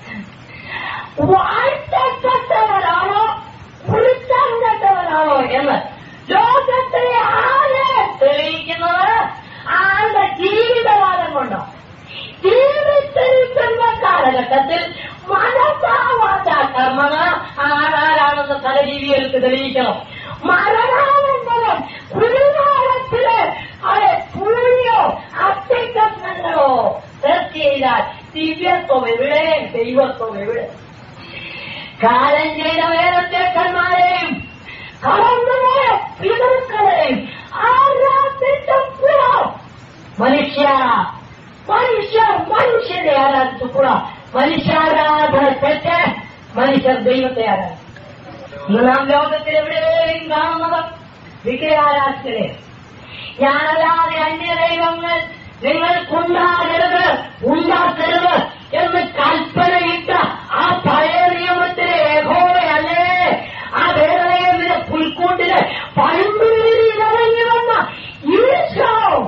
വാഴ്ത്തപ്പെട്ടവരാണോ കുളിച്ചാൻ കെട്ടവരാണോ എന്ന് ലോകത്തെ ആരെ തെളിയിക്കുന്നത് ആളുടെ ജീവിതകാലം കൊണ്ടോ ജീവിച്ചിരിക്കുന്ന കാലഘട്ടത്തിൽ മനസ്സാവാത്ത കർമ്മണ ആരാണെന്ന് പലജീവികൾക്ക് തെളിയിക്കണം മരണാനന്തരം കുരുകാലത്തില് അത് പുഴിയോ അസ്ഥികഷ്ണങ്ങളോ സെർച്ച് ചെയ്താൽ ദിവ്യത്വം എവിടെ ദൈവത്വം എവിടെ കാലം ചെയ്ത വേദത്തേക്കന്മാരെയും കടന്നുപോയ പിതൃക്കളെയും ആരാധിച്ചപ്പോൾ മനുഷ്യ മനുഷ്യ മനുഷ്യരെ ആരാധിച്ചപ്പോൾ മനുഷ്യാരാധന തെറ്റ് മനുഷ്യർ ദൈവത്തെ ആരാധിച്ചു ഇന്ന് നാം ലോകത്തിൽ എവിടെയും കാണുന്നത് വിഗ്രഹാരാധനെ ഞാനല്ലാതെ അന്യ ദൈവങ്ങൾ നിങ്ങൾക്കുണ്ടാകരുത് ഉണ്ടാക്കരുത് എന്ന് കൽപ്പനയിട്ട ആ പഴയ നിയമത്തിലെ ഏകോപയല്ലേ ആ വേദനയുടെ പുൽക്കൂട്ടില് പഴുമ്പുള്ളിൽ ഇറങ്ങി വന്ന ഈശോ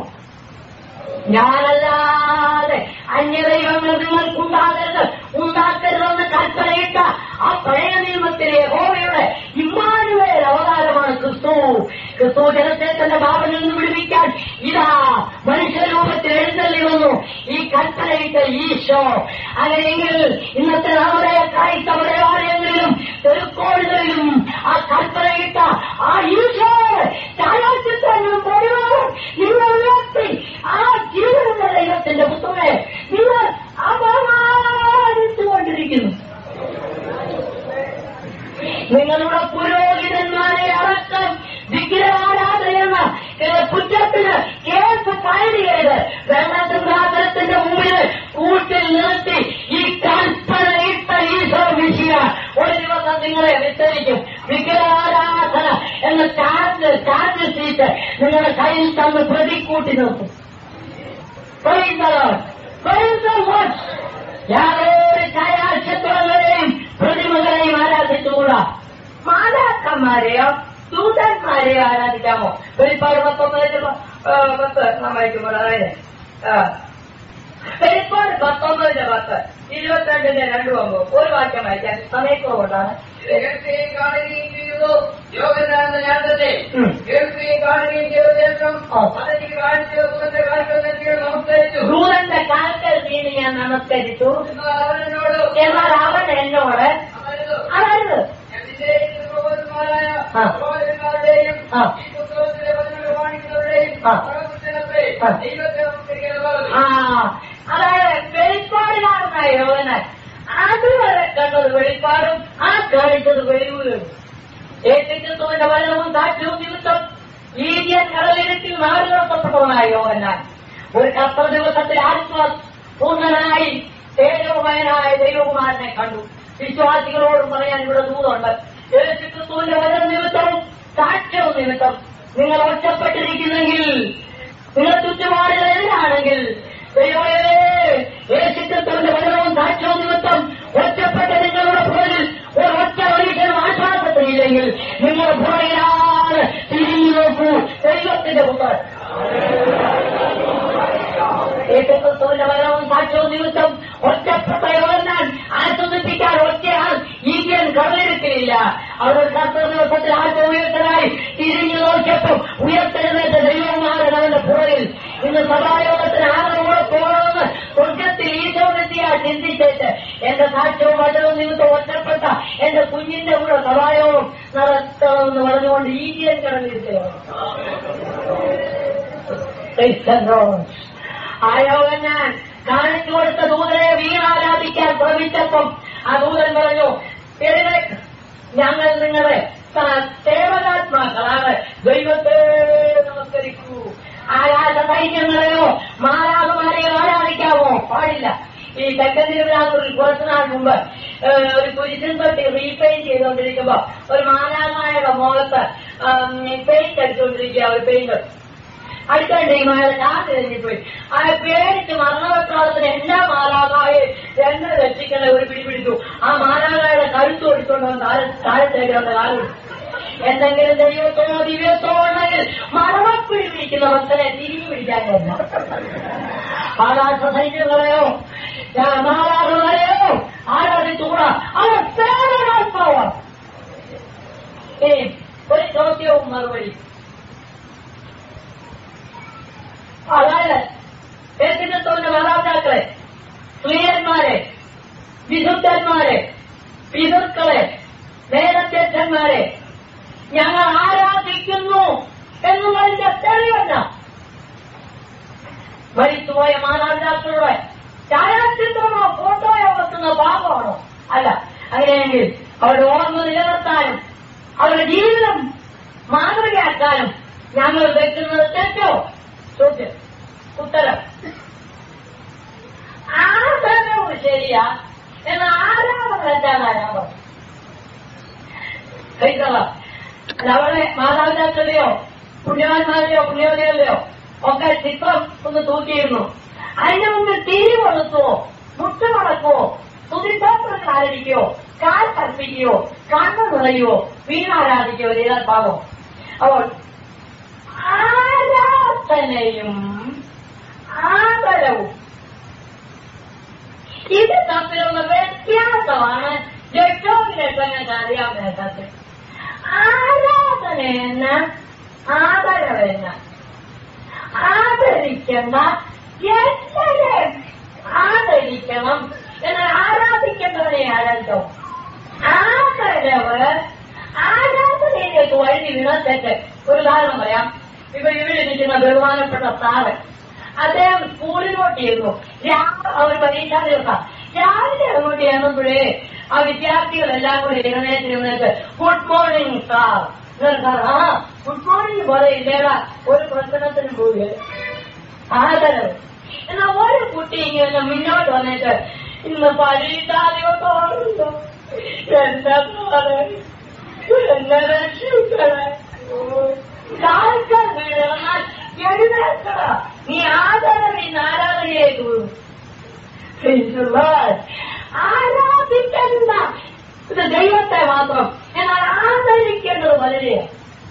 ഞാനല്ലാതെ അന്യദൈവങ്ങൾ നിങ്ങൾക്കുണ്ടാകരുത് ഉണ്ടാക്കരുതെന്ന് കൽപ്പനയിട്ട ആ പഴയ നിയമത്തിലെ ഹോമയുടെ ഇമ്മാനുവേൽ അവതാരമാണ് ക്രിസ്തു ക്രിസ്തു ജനത്തെ തന്റെ പാപങ്ങളിൽ നിന്ന് വിടുവിക്കാൻ ഇതാ മനുഷ്യരൂപത്തിൽ എഴുന്നള്ളി വന്നു ഈ കൽപ്പനയിട്ട ഈശോ അങ്ങനെയെങ്കിൽ ഇന്നത്തെ നമ്മുടെ ക്രൈസ്തവരെ ആലയങ്ങളിലും തെരുക്കോടുകളിലും ആ കൽപ്പനയിട്ട ആ ഈശോ ഛായാചിത്രങ്ങളും പരിവാറും നിങ്ങൾ ഉയർത്തി ആ ജീവനുള്ള ദൈവത്തിന്റെ പുത്രനെ നിങ്ങൾ അപമാനിച്ചുകൊണ്ടിരിക്കുന്നു നിങ്ങളുടെ പുരോഹിതന്മാരെ അടക്കം വിഗ്രഹാരാധനയെന്ന കുറ്റത്തിന് കേസ് ഫയൽ ചെയ്ത് വെള്ളസിംഹാസനത്തിന്റെ മുമ്പിൽ കൂട്ടിൽ നിർത്തി ഈ കൽപ്പന ഇട്ട ഈശോ വിഷയ ഒരു ദിവസം നിങ്ങളെ വിസ്തരിക്കും വിഗ്രഹാരാധന എന്ന ചാർജ് ചാർജ് ഷീറ്റ് നിങ്ങളുടെ കയ്യിൽ തന്ന് പ്രതിക്കൂട്ടി നിർത്തും Praise the Lord. Praise the Lord. യാതൊരു ഛായാചിത്രങ്ങളെയും പ്രതിമകളെയും ആരാധിച്ചുകൂടാ മാതാക്കന്മാരെയോ ദൂതന്മാരെയോ ആരാധിക്കാമോ വെളിപ്പാട് പത്തൊമ്പതിന്റെ പ- ആ, പത്ത് നാം വായിക്കുമ്പോൾ അതായത് ആ. വെളിപ്പാട് പത്തൊമ്പതിന്റെ പത്ത് ഇരുപത്തിരണ്ടിന്റെ രണ്ടു ആകുമ്പോൾ ഒരു വാക്യം വായിക്കാൻ സമയക്കുറവുണ്ടാണ് കേൾക്കുകയും കാണുകയും ചെയ്തു യോഗനാഥ ഞാൻ തന്നെ ഉം. കേൾക്കുകയും കാണുകയും ചെയ്ത ശേഷം ആ. അതെനിക്ക് കാണിച്ചത് പുത്രന്റെ കാൽക്കൽ നെറ്റിയിൽ നമസ്കരിച്ചു ദൂതന്റെ കാൽക്കൽ നീതി ഞാൻ നമസ്കരിച്ചു എന്നാൽ അവനോട് എന്നാൽ അവൻ എന്നോട് അമരുത്. അതായത് എന്തിന്റെയും പ്രബോധന്മാരായ ആ. പ്രവാചകന്മാരുടെയും ആ. ഈ പുസ്തകത്തിലെ വചനങ്ങൾ കാണിക്കുന്നവരുടെയും ആ. സർവ്വജനത്തെ ആ. ദൈവത്തെ നമസ്കരിക്കുന്നത് ആ അതായത് വെളിപ്പാടിലാണെന്ന യോജന അതുവരെ കണ്ടത് വെളിപ്പാടും ആ കാണിച്ചത് വെളിവുകളും ഏറ്റുക്രിസ്തുവിന്റെ വചനവും സാക്ഷ്യവും നിമിത്തം ഈജിയൻ കടലിരുത്തിൽ നാട് നടത്തപ്പെട്ടവനായ യോഹന്നാൻ ഒരു കത്ര ദിവസത്തിൽ ആത്മാസ് പൂർണ്ണനായി തേജോമയനായ ദൈവകുമാരനെ കണ്ടു വിശ്വാസികളോടും പറയാൻ ഇവിടെ ദൂതുണ്ട് യേശുക്രിസ്തുവിന്റെ വചന നിമിത്തവും സാക്ഷ്യവും നിമിത്തം നിങ്ങൾ ഒറ്റപ്പെട്ടിരിക്കുന്നെങ്കിൽ നിങ്ങൾ ചുറ്റുപാടുകളെതിരാണെങ്കിൽ ദൈവമേ യേശുക്രിസ്തുവിന്റെ വചനവും സാക്ഷ്യവും നിമിത്തം ഒറ്റപ്പെട്ട നിങ്ങളുടെ പുറകിൽ ഒരു ഒറ്റ മനുഷ്യനും ആശ്വാസത്തിനില്ലെങ്കിൽ നിങ്ങൾ പുറകിലാണ് തിരിഞ്ഞു നോക്കൂ ദൈവത്തിന്റെ പുത്രൻ യേശുക്രിസ്തുവിന്റെ വരവും സാക്ഷ്യവും നിമിത്തം ഒറ്റപ്പെട്ട യോഹന്നാൻ ആസ്വദിപ്പിക്കാൻ ഒറ്റയാൾ ഈജിയൻ കടലെടുക്കില്ല അവർ കർത്ത ദിവസത്തിൽ ആദ്യ ഉയർത്തനായി തിരിഞ്ഞു നോക്കിയപ്പോൾ ഉയർത്തെഴുന്നേറ്റ ദൈവകുമാരൻ അവന്റെ പുറകിൽ ഇന്ന് സഭായോഗത്തിന് ആരുടെ കൂടെ പോകണമെന്ന് സ്വർഗത്തിൽ ഈശോനെത്തിയാ ചിന്തിച്ചേച്ച് എന്റെ സാക്ഷ്യവും വചനവും നിമിത്തം ഒറ്റപ്പെട്ട എന്റെ കുഞ്ഞിന്റെ കൂടെ സഭായോഗം നടത്തണമെന്ന് പറഞ്ഞുകൊണ്ട് ഈജിയൻ കടലിരിക്കുകയാണ് Praise the Lord. ആ യോഗന്നാൻ കാണിച്ചു കൊടുത്ത ദൂതനെ വീണാരാധിക്കാൻ ശ്രമിച്ചപ്പം ആ ദൂതൻ പറഞ്ഞു എഴുന്നേക്ക് ഞങ്ങൾ നിങ്ങളെ എത്ര സേവനാത്മാക്കളാണ് ദൈവത്തെ നമസ്കരിക്കൂ ആരാധ സൈന്യങ്ങളെയോ മാരാകുമാരെയോ ആരാധിക്കാമോ പാടില്ല ഈ തെക്കൻ തിരുവിതാംകൂറിൽ കുറച്ചു നാൾ മുമ്പ് ഏഹ്, ഒരു കുരിശൻ തൊട്ടി റീപെയിന്റ് ചെയ്തുകൊണ്ടിരിക്കുമ്പോ ഒരു മാലാകായുടെ മുഖത്ത് പെയിന്റ് അടിച്ചുകൊണ്ടിരിക്കുക ഒരു പെയിന്റ് അടുത്തുണ്ടെങ്കിൽ അയാളെ ഞാൻ തിരിഞ്ഞുപോയി അയാൾ പേടിച്ച് മരണവെക്കാലത്തിന് എല്ലാ മാലാകായെ എന്നെ രക്ഷിക്കണ ഒരു പിടി പിടിച്ചു ആ മാലാകായുടെ കഴുത്ത് ഓടിക്കൊണ്ട് വന്ന് താഴെ താഴത്തേക്ക് വന്ന കാലം എന്തെങ്കിലും ദൈവത്തോടോ ദിവ്യത്തോ ഉണ്ടെങ്കിൽ മരണപ്പിടി പിടിക്കുന്ന ഭക്തനെ തിരിഞ്ഞു പിടിക്കാനില്ല ആകാശ സൈന്യങ്ങളെയോ മാലാകുകളെയോ ആരാധിച്ചുകൂടാ അവർ സേവനാത്മാവാണ് ഇനി ഒരു ചോദ്യവും മറുപടി അതായത് വ്യക്തിത്വത്തിന്റെ മാതാപിതാക്കളെ സ്ത്രീയന്മാരെ വിശുദ്ധന്മാരെ പിതൃക്കളെ വേദത്യക്ഷന്മാരെ ഞങ്ങൾ ആരാധിക്കുന്നു എന്നുള്ളതിന്റെ തെളിവല്ല മരിച്ചുപോയ മാതാപിതാക്കളുടെ ഛായാചിത്രമോ ഫോട്ടോയോ വെക്കുന്ന ഭാഗമാണോ അല്ല അങ്ങനെയെങ്കിൽ അവരുടെ ഓർമ്മ നിലനിർത്താനും അവരുടെ ജീവിതം മാതൃകയാക്കാനും ഞങ്ങൾ വെക്കുന്നത് തെറ്റോ ചോദ്യം ഉത്തരം ആദരവ് ശരിയാ എന്നാൽ ആരാധന തെറ്റാണ് ആരാധന കഴിക്കല അവളെ മാതാപിതാക്കളുടെയോ പുണ്യവാന്മാരുടെയോ പുണ്യവതികളുടെയോ ഒക്കെ ചിത്രം ഒന്ന് തൂക്കിയിരുന്നു അതിന്റെ മുമ്പിൽ തിരി കൊടുക്കുവോ മുട്ട് മടക്കുവോ തുതിത്തോത്രം ആരടിക്കുകയോ കാൽ കൽപ്പിക്കുകയോ കണ്ണു നിറയുവോ വീണാരാധിക്കുകയോ ചെയ്താൽ പാവോ അപ്പോൾ ആരാധനയും ആദരവും ഇത് തമ്മിലുള്ള വ്യത്യാസമാണ് ജഡ്ജോമിനെങ്ങനെ അറിയാവുന്ന സത്യം ആരാധന എന്ന ആദരവെന്ന ആദരിക്കേണ്ട എല്ലാവരെയും ആദരിക്കണം എന്നാൽ ആരാധിക്കേണ്ടവരെ ആരാധിച്ചോ ആദരവ് ആരാധനയിലേക്ക് വഴി വീണത്തേക്ക് ഒരു ഉദാഹരണം പറയാം ഇപ്പൊ ഇവിടെ ഇരിക്കുന്ന ബഹുമാനപ്പെട്ട സാറ് അദ്ദേഹം സ്കൂളിലോട്ട് ചെയ്യുന്നു അവർ പരീക്ഷാ ദിവസം രാവിലെ അങ്ങോട്ട് ചെയ്യുമ്പോഴേ ആ വിദ്യാർത്ഥികളെല്ലാം കൂടി എഴുന്നേറ്റ് എഴുന്നേറ്റ് ഗുഡ് മോർണിംഗ് സാർ സാർ ആ ഗുഡ് മോർണിംഗ് പോലെ ഇല്ലേടാ ഒരു പ്രശ്നത്തിനും പോയി ആദരവ് എന്നാ ഒരു കുട്ടി ഇങ്ങനെ മുന്നോട്ട് വന്നിട്ട് ഇന്ന് പരീക്ഷാ ദിവസമാണല്ലോ എന്താ സാറേ എന്നെ രക്ഷിക്കണേ കാൽക്കാൽ വീഴണം എഴുന്നേൽക്കണ നീ ആദരവിന്ന് ആരാധനയിലേക്ക് വീഴും ആരാധിക്കണ്ട ഇത് ദൈവത്തെ മാത്രം എന്നാൽ ആദരിക്കേണ്ടത് വളരെയാണ്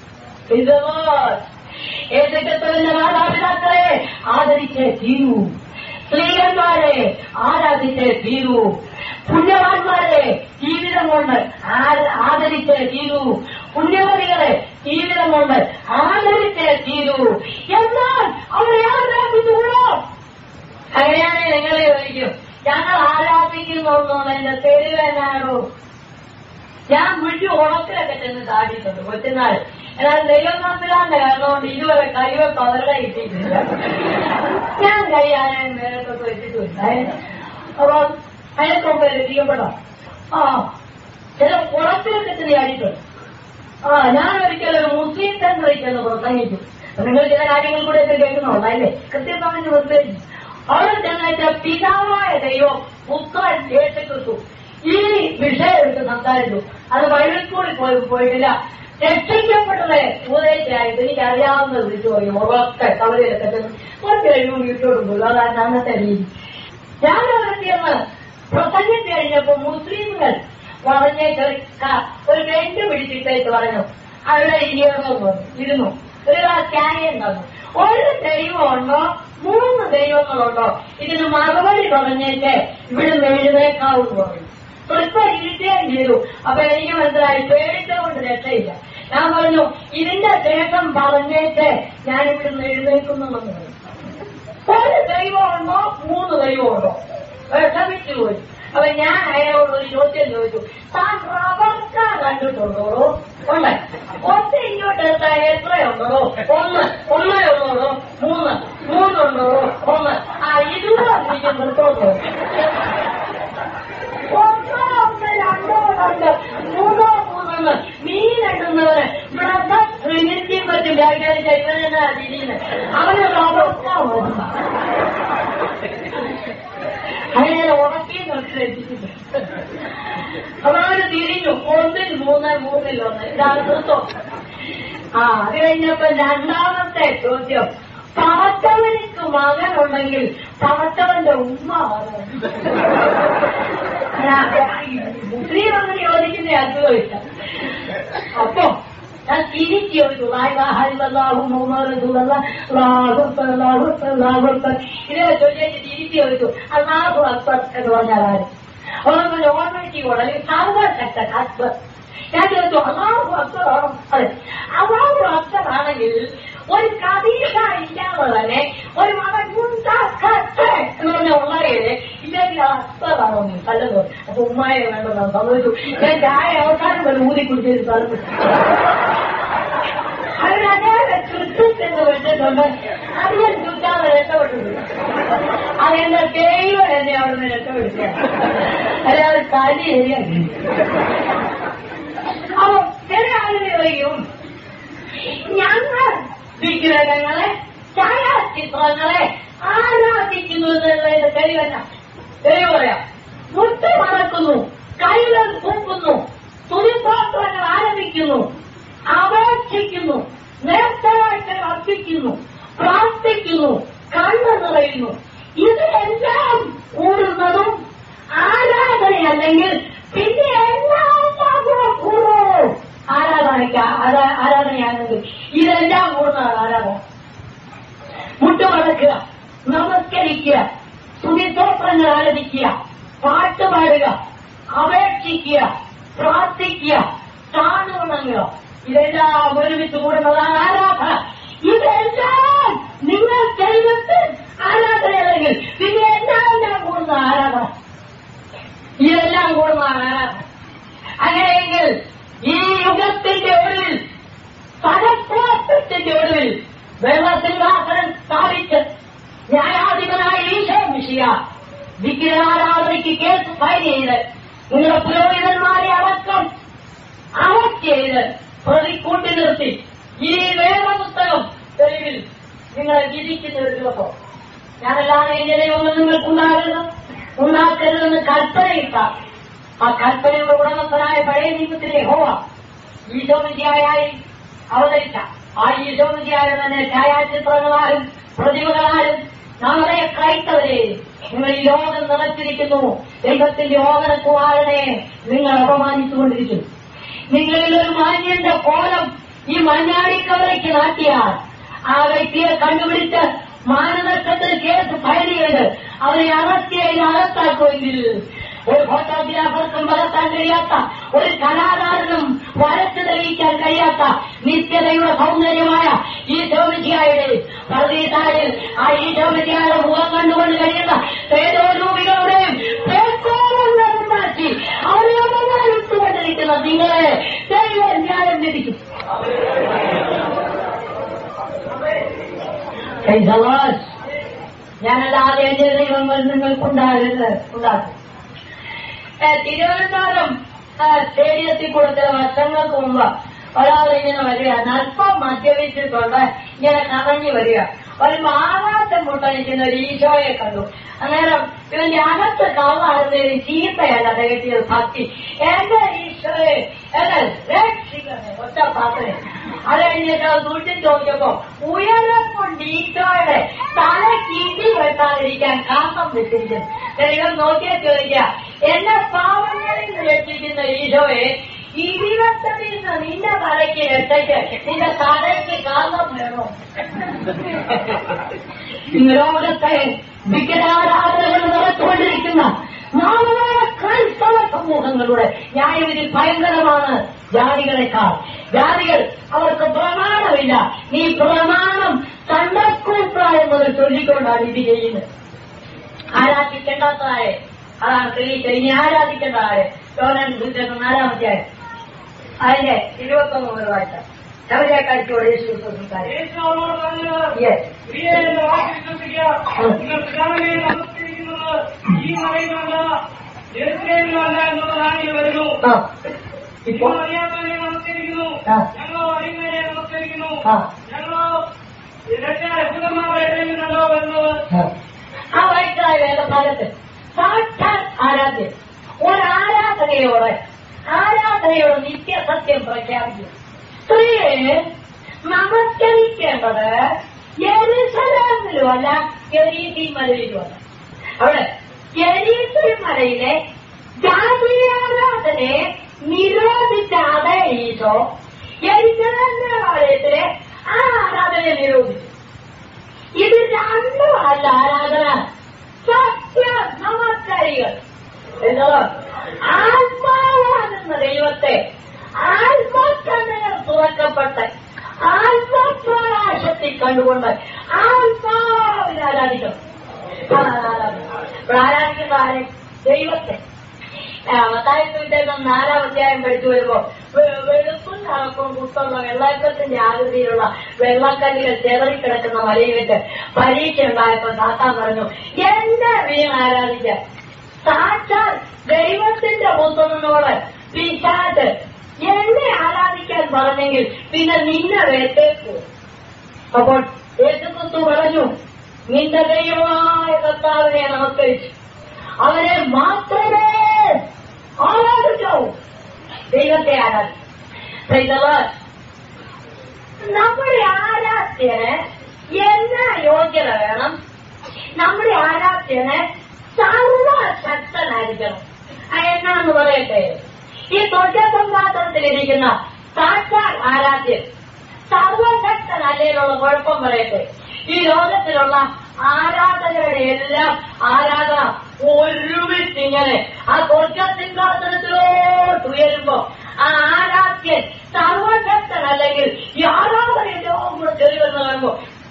ഏതൊക്കെ മാതാപിതാക്കളെ ആദരിച്ചേ തീരൂ സ്ത്രീകന്മാരെ ആരാധിച്ചേ തീരൂ പുണ്യവാന്മാരെ ജീവിതം കൊണ്ട് ആ- ആദരിച്ചേ തീരൂ പുണ്യവതികളെ ജീവിതം കൊണ്ട് ആദരിച്ചേ തീരൂ എന്നാൽ അവരെ ആരാധിച്ചുകൂടോ അങ്ങനെയാണെങ്കിൽ നിങ്ങൾ ചോദിക്കും ഞങ്ങൾ ആരാധിക്കുന്നു എന്റെ തെരുവെന്നാണോ ഞാൻ വിട്ടു ഉണക്കിലൊക്കെ ചെന്ന് താടിയിട്ടുണ്ട് കൊച്ചുനാൾ എന്നാൽ ദൈവം തമ്മിലാന്റെ കാരണം കൊണ്ട് ഇതുവരെ കൈവെപ്പ് അവരുടെ കിട്ടിയിട്ടില്ല ഞാൻ കൈയാനും നേരത്തൊക്കെ വെച്ചിട്ടില്ല അപ്പൊ അതിനൊക്കെ രക്ഷിക്കപ്പെടാം ആ ചില ഉണക്കിലൊക്കെ ചെന്ന് ചാടിയിട്ടുണ്ട് ആ ഞാൻ ഒരിക്കലും ഒരു മുസ്ലിം സെന്ററിൽ ചെന്ന് പ്രസംഗിച്ചു അപ്പൊ നിങ്ങൾ ചില കാര്യങ്ങൾ കൂടെ ഒക്കെ കേൾക്കുന്നുണ്ടോ അല്ലേ കൃത്യസമയം പ്രത്യേകിച്ചു അവിടെ ചെന്നിട്ട് പിതാവായ ദൈവം പുത്രൻ യേശുക്രിസ്തു ഈ വിഷയം എടുത്ത് സംസാരിച്ചു അത് ബൈബിൾ സ്കൂളിൽ പോയി പോയിട്ടില്ല രക്ഷിക്കപ്പെട്ടത് ഉപദേശിയായിട്ട് എനിക്ക് അറിയാവുന്നത് വിളിച്ചു പോയി ഉറക്കെ കവലയിലൊക്കെ ചെന്ന് കുറച്ച് കഴിയുമ്പോൾ വീട്ടിലോട്ട് പോയി അതാണ് അന്നത്തെ രീതി ഞാൻ അവിടെ ചെന്ന് പ്രസംഗിച്ചു കഴിഞ്ഞപ്പോ മുസ്ലിങ്ങൾ പറഞ്ഞേക്ക് ക- ഒരു ടെന്റ് പിടിച്ചിട്ടേക്ക് പറഞ്ഞു അവിടെ ഇരുന്നു പറഞ്ഞു ഇരുന്നു ഒരു ക്യാരിയൻ തന്നു ഒരു ദൈവമുണ്ടോ മൂന്ന് ദൈവങ്ങളുണ്ടോ ഇതിന് മറുപടി പറഞ്ഞേക്ക് ഇവിടുന്ന് എഴുന്നേക്കാവെന്ന് പറഞ്ഞു ഇപ്പൊ ഇരിക്കുകയും ചെയ്തു അപ്പൊ എനിക്ക് മനസ്സിലായി പേടിച്ചുകൊണ്ട് രക്ഷയില്ല ഞാൻ പറഞ്ഞു ഇതിന്റെ ശേഷം പറഞ്ഞേക്ക് ഞാൻ ഇവിടുന്ന് എഴുന്നേക്കുന്നെന്ന് പറഞ്ഞു ഒരു ദൈവമുണ്ടോ മൂന്ന് ദൈവമുണ്ടോ വിഷമിച്ചു പോയി അപ്പൊ ഞാൻ അയാളോട് ഒരു ചോദ്യം ചോദിച്ചു താൻ റബർക്ക കണ്ടിട്ടുണ്ടോ ഉണ്ട് ഒറ്റ ഇങ്ങോട്ട് എടുത്താൽ എത്രയുണ്ടോ ഒന്ന് ഒന്നേ ഉള്ളൂടോ മൂന്ന് മൂന്നുണ്ടോ ഒന്ന് ആ ഇരുപത് എനിക്ക് നിർത്തോട്ടോ ഒന്നോ ഒന്ന് രണ്ടോ രണ്ട് മൂന്നോ മൂന്നെന്ന് മീനെടുന്ന നോക്കി നോക്കിയിട്ടുണ്ട് അവരവര് തിരിഞ്ഞു ഒന്നിൽ മൂന്ന് മൂന്നിൽ ഒന്ന് ഇതാണ് ക്രിസ്തു ആ അത് കഴിഞ്ഞപ്പോ രണ്ടാമത്തെ ചോദ്യം പവത്തവനിക്ക് മകനുണ്ടെങ്കിൽ പവത്തവന്റെ ഉമ്മ മുസ്ലിം അങ്ങനെ ചോദിക്കുന്ന അത്ഭുതം ഇഷ്ടം അപ്പൊ ഞാൻ തിരിച്ചു ചോദിച്ചു ഇതേ ചോദിച്ചു തിരിച്ചു ചോദിച്ചു അള്ളാഹു അക്ബർ എന്ന് പറഞ്ഞാൽ ആര് അവർക്ക് നോർമലിറ്റി ഉടനെ സർവശക്ത അക്ബർ ഞാൻ ചോദിച്ചു അള്ളാഹു അക്ബറാണോ അതെ അള്ളാഹു അക്ബറാണെങ്കിൽ ഒരു കദീഷ ഇല്ലാതെ തന്നെ ഒരു മകൻ ഉണ്ടാക്കട്ടെ എന്ന് പറഞ്ഞ ഉള്ളവരെ ഇല്ലെങ്കിൽ അക്ബറാണോ നീ അല്ലെന്നോ അപ്പൊ ഉമ്മായ വേണ്ടതാണ് സംഭവിച്ചു ഞാൻ ചായ അവസാനം വരെ ഊതി കുടിച്ചൊരു സ്ഥലത്ത് അതിനകത്ത് ചുറ്റത്തിന് വിട്ടിട്ടുണ്ട് അത് ഞാൻ ചുറ്റാതെ രക്ഷപ്പെട്ടിട്ടുണ്ട് അതെന്റെ ദൈവം എന്നെ അവിടുന്ന് രക്ഷപ്പെടുത്തുക അല്ലാതെ കാര്യം ശരിയാക്കി അപ്പൊ ചില ആളുകൾ പറയും ഞങ്ങൾ വിഗ്രഹങ്ങളെ ഛായാചിത്രങ്ങളെ ആരാധിക്കുന്നു എന്നുള്ളതിന്റെ തെളിവല്ല തെളിവ് പറയാം മുട്ട് മറക്കുന്നു കൈകൾ കൂപ്പുന്നു തുണിപ്പാത്രങ്ങൾ ആരംഭിക്കുന്നു അപേക്ഷിക്കുന്നു നേർത്തവായിട്ട് അർപ്പിക്കുന്നു പ്രാർത്ഥിക്കുന്നു കണ്ണു നിറയുന്നു ഇതെല്ലാം കൂടുന്നതും ആരാധനയല്ലെങ്കിൽ പിന്നെ എല്ലാം കൂടെ കൂടുമോ ആരാധനയ്ക്ക് ആരാ- ആരാധനയാണെങ്കിൽ ഇതെല്ലാം കൂടുന്നതാണ് ആരാധന മുട്ടുമടക്കുക നമസ്കരിക്കുക സ്തുതിസ്തോത്രങ്ങൾ ആലപിക്കുക പാട്ട് പാടുക അപേക്ഷിക്കുക പ്രാർത്ഥിക്കുക താണുണങ്ങുക ഇതെല്ലാം ഒരുമിച്ച് കൂടുന്നതാണ് ആരാധന ഇതെല്ലാം നിങ്ങൾ ചെയ്തിട്ട് ആരാധനയല്ലെങ്കിൽ പിന്നെ എല്ലാം ഞാൻ കൂടുന്ന ആരാധന ഇതെല്ലാം കൂടുന്നതാണ് ആരാധന അങ്ങനെയെങ്കിൽ ഈ യുഗത്തിന്റെ ഒടുവിൽ സഹസ്രാബ്ദത്തിന്റെ ഒടുവിൽ വെള്ളസിംഹാസനം സ്ഥാപിച്ച് ന്യായാധിപനായ ഈശോ മിഷിയ വിഗ്രഹാരാധനയ്ക്ക് കേസ് ഫയൽ ചെയ്ത് നിങ്ങളുടെ പുരോഹിതന്മാരെ അടക്കം അറസ്റ്റ് ചെയ്ത് പ്രതി കൂട്ടി നിർത്തി ഈ വേദപുസ്തകം തെളിവിൽ നിങ്ങളെ വിധിക്കുന്ന ഒരു ദിവസം ഞാനല്ലാതെ എന്റെ ദൈവങ്ങൾ നിങ്ങൾക്കുണ്ടാകരുത് ഉണ്ടാക്കരുതെന്ന് കൽപ്പനയിട്ട ആ കൽപ്പനയുടെ ഉടമസ്ഥനായ പഴയ നിയമത്തിലെ ഹോവ ഈശോമിതിയായി അവതരിച്ച ആ ഈശോമിതിയായ തന്നെ ഛായാചിത്രങ്ങളാലും പ്രതിമകളാലും നമ്മളെ ക്രൈസ്തവരെ നിങ്ങൾ ഈ ലോകം നിറച്ചിരിക്കുന്നു ദൈവത്തിന്റെ ഓഹനക്കുമാരനെ നിങ്ങൾ അപമാനിച്ചുകൊണ്ടിരിക്കുന്നു നിങ്ങളിൽ ഒരു മാന്യന്റെ കോലം ഈ മഞ്ഞാടിക്കവലയ്ക്ക് നാട്ടിയാൽ ആ വ്യക്തിയെ കണ്ടുപിടിച്ച് മാനനഷ്ടത്തിന് കേസ് ഫയൽ ചെയ്ത് അവരെ അറസ്റ്റ് ചെയ്ത് അകത്താക്കുമെങ്കിൽ ഒരു ഫോട്ടോഗ്രാഫർക്കും വളർത്താൻ കഴിയാത്ത ഒരു കലാകാരനും വരച്ചു തെളിയിക്കാൻ കഴിയാത്ത നിത്യതയുടെ സൗന്ദര്യമായ ഈ ശോഭിച്ചയായുടെ പ്രതീതായിൽ ആ ഈ ശോഭിച്ചയായുടെ മുഖം കണ്ടുകൊണ്ട് കഴിയുന്ന തേജോരൂപികളുടെയും പേക്കോളുകളും മാറ്റി അവരെ ഇട്ടുകൊണ്ടിരിക്കുന്ന നിങ്ങളെ ദൈവം ന്യായം വിധിക്കും Praise the Lord. ഞാനല്ലാതെ എന്റെ ദൈവങ്ങൾ നിങ്ങൾക്കുണ്ടാകരുത് ഉണ്ടാകും ഏ, തിരുവനന്തപുരം ഏ, സ്റ്റേഡിയത്തിൽ കൂടെ ചില വർഷങ്ങൾക്ക് മുമ്പ് ഒരാൾ ഇങ്ങനെ വരിക അല്പം മദ്യപിച്ചിട്ടുണ്ട് ഇങ്ങനെ കറങ്ങി വരിക ഒരു ആകാശം മുട്ടനിക്കുന്ന ഒരു ഈശോയെ കണ്ടു അന്നേരം ഇവന്റെ അകത്ത് കള്ളാടുന്നതിന് ചീത്തയല്ല അദ്ദേഹത്തിന്റെ ഭക്തി എന്റെ ഈശോയെ എന്നെ രക്ഷിക്കണേ ഒറ്റ പ്രാർത്ഥന അത് കഴിഞ്ഞിട്ട് അത് ദൂഷ്യം ചോദിച്ചപ്പോ ഉയരക്കൊണ്ട് ഈശോയുടെ തല കിണ്ടി വെട്ടാതിരിക്കാൻ കാന്തം വെച്ചിരിക്കുന്നു ദൈവം നോക്കിയാൽ ചോദിക്കുക എന്നെ പാവങ്ങളിൽ നിന്ന് രക്ഷിക്കുന്ന ഈശോയെ ഇരുപത്തതിൽ നിന്ന് നിന്റെ തലയ്ക്ക് രക്ഷയ്ക്ക് നിന്റെ തലയ്ക്ക് കാന്തം വേണോ ലോകത്തെ വിഗ്രഹാരാധനകൾ നടത്തുകൊണ്ടിരിക്കുന്ന നാളെ ക്രൈസ്തവ സമൂഹങ്ങളുടെ ന്യായവിധി ഭയങ്കരമാണ് ജാതികളെക്കാൾ ജാതികൾ അവർക്ക് പ്രമാണമില്ല നീ പ്രമാണം കണ്ടക്കൂട്ട എന്നത് ചൊല്ലിക്കൊണ്ടാണ് ഇത് ചെയ്യുന്നത് ആരാധിക്കേണ്ടാത്തതായ അതാണ് തെളിയിച്ചത് ഇനി ആരാധിക്കേണ്ടതായ യോനൻ ബുദ്ധൻ നാലാമത്തെ അതിന്റെ ഇരുപത്തൊന്ന് മുതൽ വായിച്ച ശബരിയെ കഴിച്ചോട് യേശു വിശ്വസിക്കാരെ യേശു അവരോട് പറഞ്ഞത് യെസ് പ്രിയരെ എന്റെ വാക്ക് വിശ്വസിക്കുക നിങ്ങൾ പിതാവിനെ നമസ്കരിക്കുന്നത് ഈ മലയിലല്ല ജെറുസലേമിലല്ല എന്നുള്ളതാണ് ഈ വരുന്നു ആ നിങ്ങൾ ഇപ്പോൾ അറിയാത്തവരെ നമസ്കരിക്കുന്നു ആ. ഞങ്ങളോ അറിയുന്നവരെ നമസ്കരിക്കുന്നു ആ. ഞങ്ങളോ രക്ഷാഭൂതന്മാരുടെ ഇടയിലുണ്ടല്ലോ വരുന്നത് ആ വൈദ്യായ വേദഭാഗത്ത് സാക്ഷാൽ ശ്രദ്ധയോടെ ആരാധനയോടെ നിത്യസത്യം പ്രഖ്യാപിക്കും സ്ത്രീയെ നമസ്കരിക്കേണ്ടത് യെരുസലേമിലുമല്ല എരീതി മലയിലുമല്ല അവിടെ എരീതി മലയിലെ ജാതീയാരാധനയെ നിരോധിച്ചാതെ ഈശോ യെരുസലേമിലെ ആലയത്തിലെ ആ ആരാധനയെ നിരോധിച്ചു ഇത് രണ്ടും അല്ല ആരാധന സത്യ നമസ്കാരികൾ എന്നത് ആത്മാവാകുന്ന ദൈവത്തെ ആത്മക്കണ്ണുകൾ തുറക്കപ്പെട്ട് ആത്മപ്രകാശത്തിൽ കണ്ടുകൊണ്ട് ആത്മാവിൽ ആരാധിക്കണം അതാണ് ആരാധന ഇവിടെ ആരാധിക്കുന്ന ആരെ ദൈവത്തെ മത്തായത്തിന്റെ നാലാം അധ്യായം പഠിച്ചു വരുമ്പോ വെ- വെളുപ്പും കറുപ്പും കുത്തുള്ള വെള്ളക്കത്തിന്റെ ആകൃതിയിലുള്ള വെള്ളക്കല്ലുകൾ ചെതറിക്കിടക്കുന്ന മലയിൽ വെച്ച് പരീക്ഷ ഉണ്ടായപ്പോ താത്താൻ പറഞ്ഞു എന്റെ വീൺ ആരാധിക്കാൻ സാക്ഷാൽ ദൈവത്തിന്റെ പുത്രനോട് പിശാച് എന്നെ ആരാധിക്കാൻ പറഞ്ഞെങ്കിൽ പിന്നെ നിന്നെ വേട്ടേക്കൂ അപ്പോൾ യേശുക്രിസ്തു പറഞ്ഞു നിന്റെ ദൈവമായ കർത്താവിനെ നമസ്കരിച്ചു അവനെ മാത്രമേ ആരാധിക്കാവൂ ദൈവത്തെ ആരാധിക്കും Praise the Lord. നമ്മുടെ ആരാധ്യന് എന്നാ യോഗ്യത വേണം നമ്മുടെ ആരാധ്യന് സർവശക്തനായിരിക്കണം ആ എന്നാന്ന് പറയട്ടെ ഈ സ്വർഗസംവാദത്തിലിരിക്കുന്ന സാക്ഷാൽ ആരാധ്യൻ സർവശക്തനല്ലേലുള്ള കുഴപ്പം പറയട്ടെ ഈ ലോകത്തിലുള്ള ആരാധകരുടെ എല്ലാം ആരാധന ഒരുമിച്ച് ഇങ്ങനെ ആ സ്വർഗസിംഹാസനത്തിലോട്ട് ഉയരുമ്പോ ആ ആരാധ്യൻ സർവശക്തനല്ലെങ്കിൽ ഈ ആരാധന എല്ലാം കൂടെ കയറി വരുന്ന കാണുമ്പോ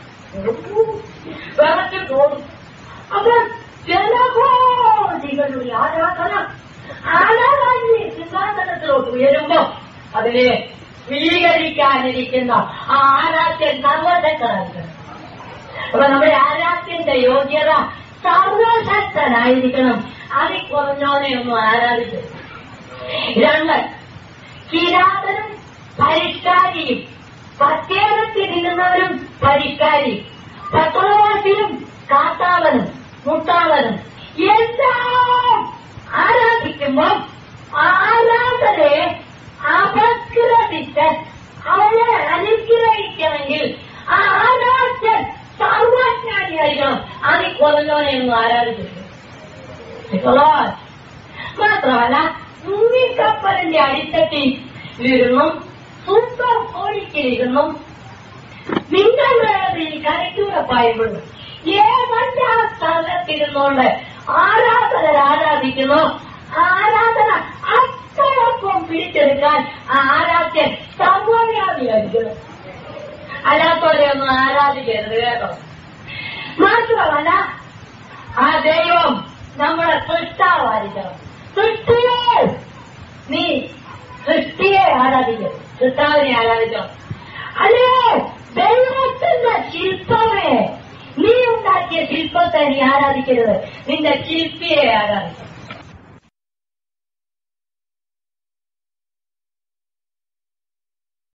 വിറച്ച് തോന്നും അപ്പോൾ ജനകോടികളുടെ ആരാധന ആരാധന സിംഹാസനത്തിലോട്ട് ഉയരുമ്പോ അതിനെ സ്വീകരിക്കാനിരിക്കുന്ന ആ ആരാധ്യൻ സർവശക്തനായിരിക്കണം അപ്പൊ നമ്മുടെ ആരാധ്യന്റെ യോഗ്യത സർവശക്തനായിരിക്കണം അതിൽ കുറഞ്ഞോനെ ഒന്നും ആരാധിക്കും രണ്ട് കിരാതനും പരിഷ്കാരിയും പ്രത്യേകത്തിരിക്കുന്നവരും പരിഷ്കാരിയും പത്രവാസിയും കാത്താവനും മുട്ടാവനും എല്ലാം ആരാധിക്കുമ്പോൾ ആരാധനയെ അപഗ്രഹിച്ച് അവനെ അനുഗ്രഹിക്കണമെങ്കിൽ ആ ആരാധ്യൻ സർവജ്ഞാനിയായിരിക്കണം അതിൽ കുറഞ്ഞോനെയൊന്നും ആരാധിച്ചിട്ടില്ല മാത്രമല്ല മുങ്ങിക്കപ്പലിന്റെ അടിത്തട്ടിൽ ഇരുന്നും സൂപ്പർ കോഴിക്കിലിരുന്നും നിങ്ങളുടെ കരയ്ക്കൂടെ പായപ്പെടുന്നു ഏവന്റെ ആ സ്ഥലത്തിരുന്നുകൊണ്ട് ആരാധന ആരാധിക്കുന്നു ആരാധന അത്രയൊപ്പം പിടിച്ചെടുക്കാൻ ആ ആരാധ്യൻ സർവവ്യാപിയായിരിക്കുന്നു അല്ലാത്തവരെ ഒന്നും ആരാധിക്കരുത് കേട്ടോ മാത്രമല്ല ആ ദൈവം നമ്മുടെ സൃഷ്ടാവായിരിക്കണം സൃഷ്ടിയെ നീ സൃഷ്ടിയെ ആരാധിക്കണം സൃഷ്ടാവിനെ ആരാധിക്കണം അല്ലേ ദൈവത്തിന്റെ ശില്പമേ നീ ഉണ്ടാക്കിയ ശില്പത്തെ നീ ആരാധിക്കരുത് നിന്റെ ശില്പിയെ ആരാധിക്കണം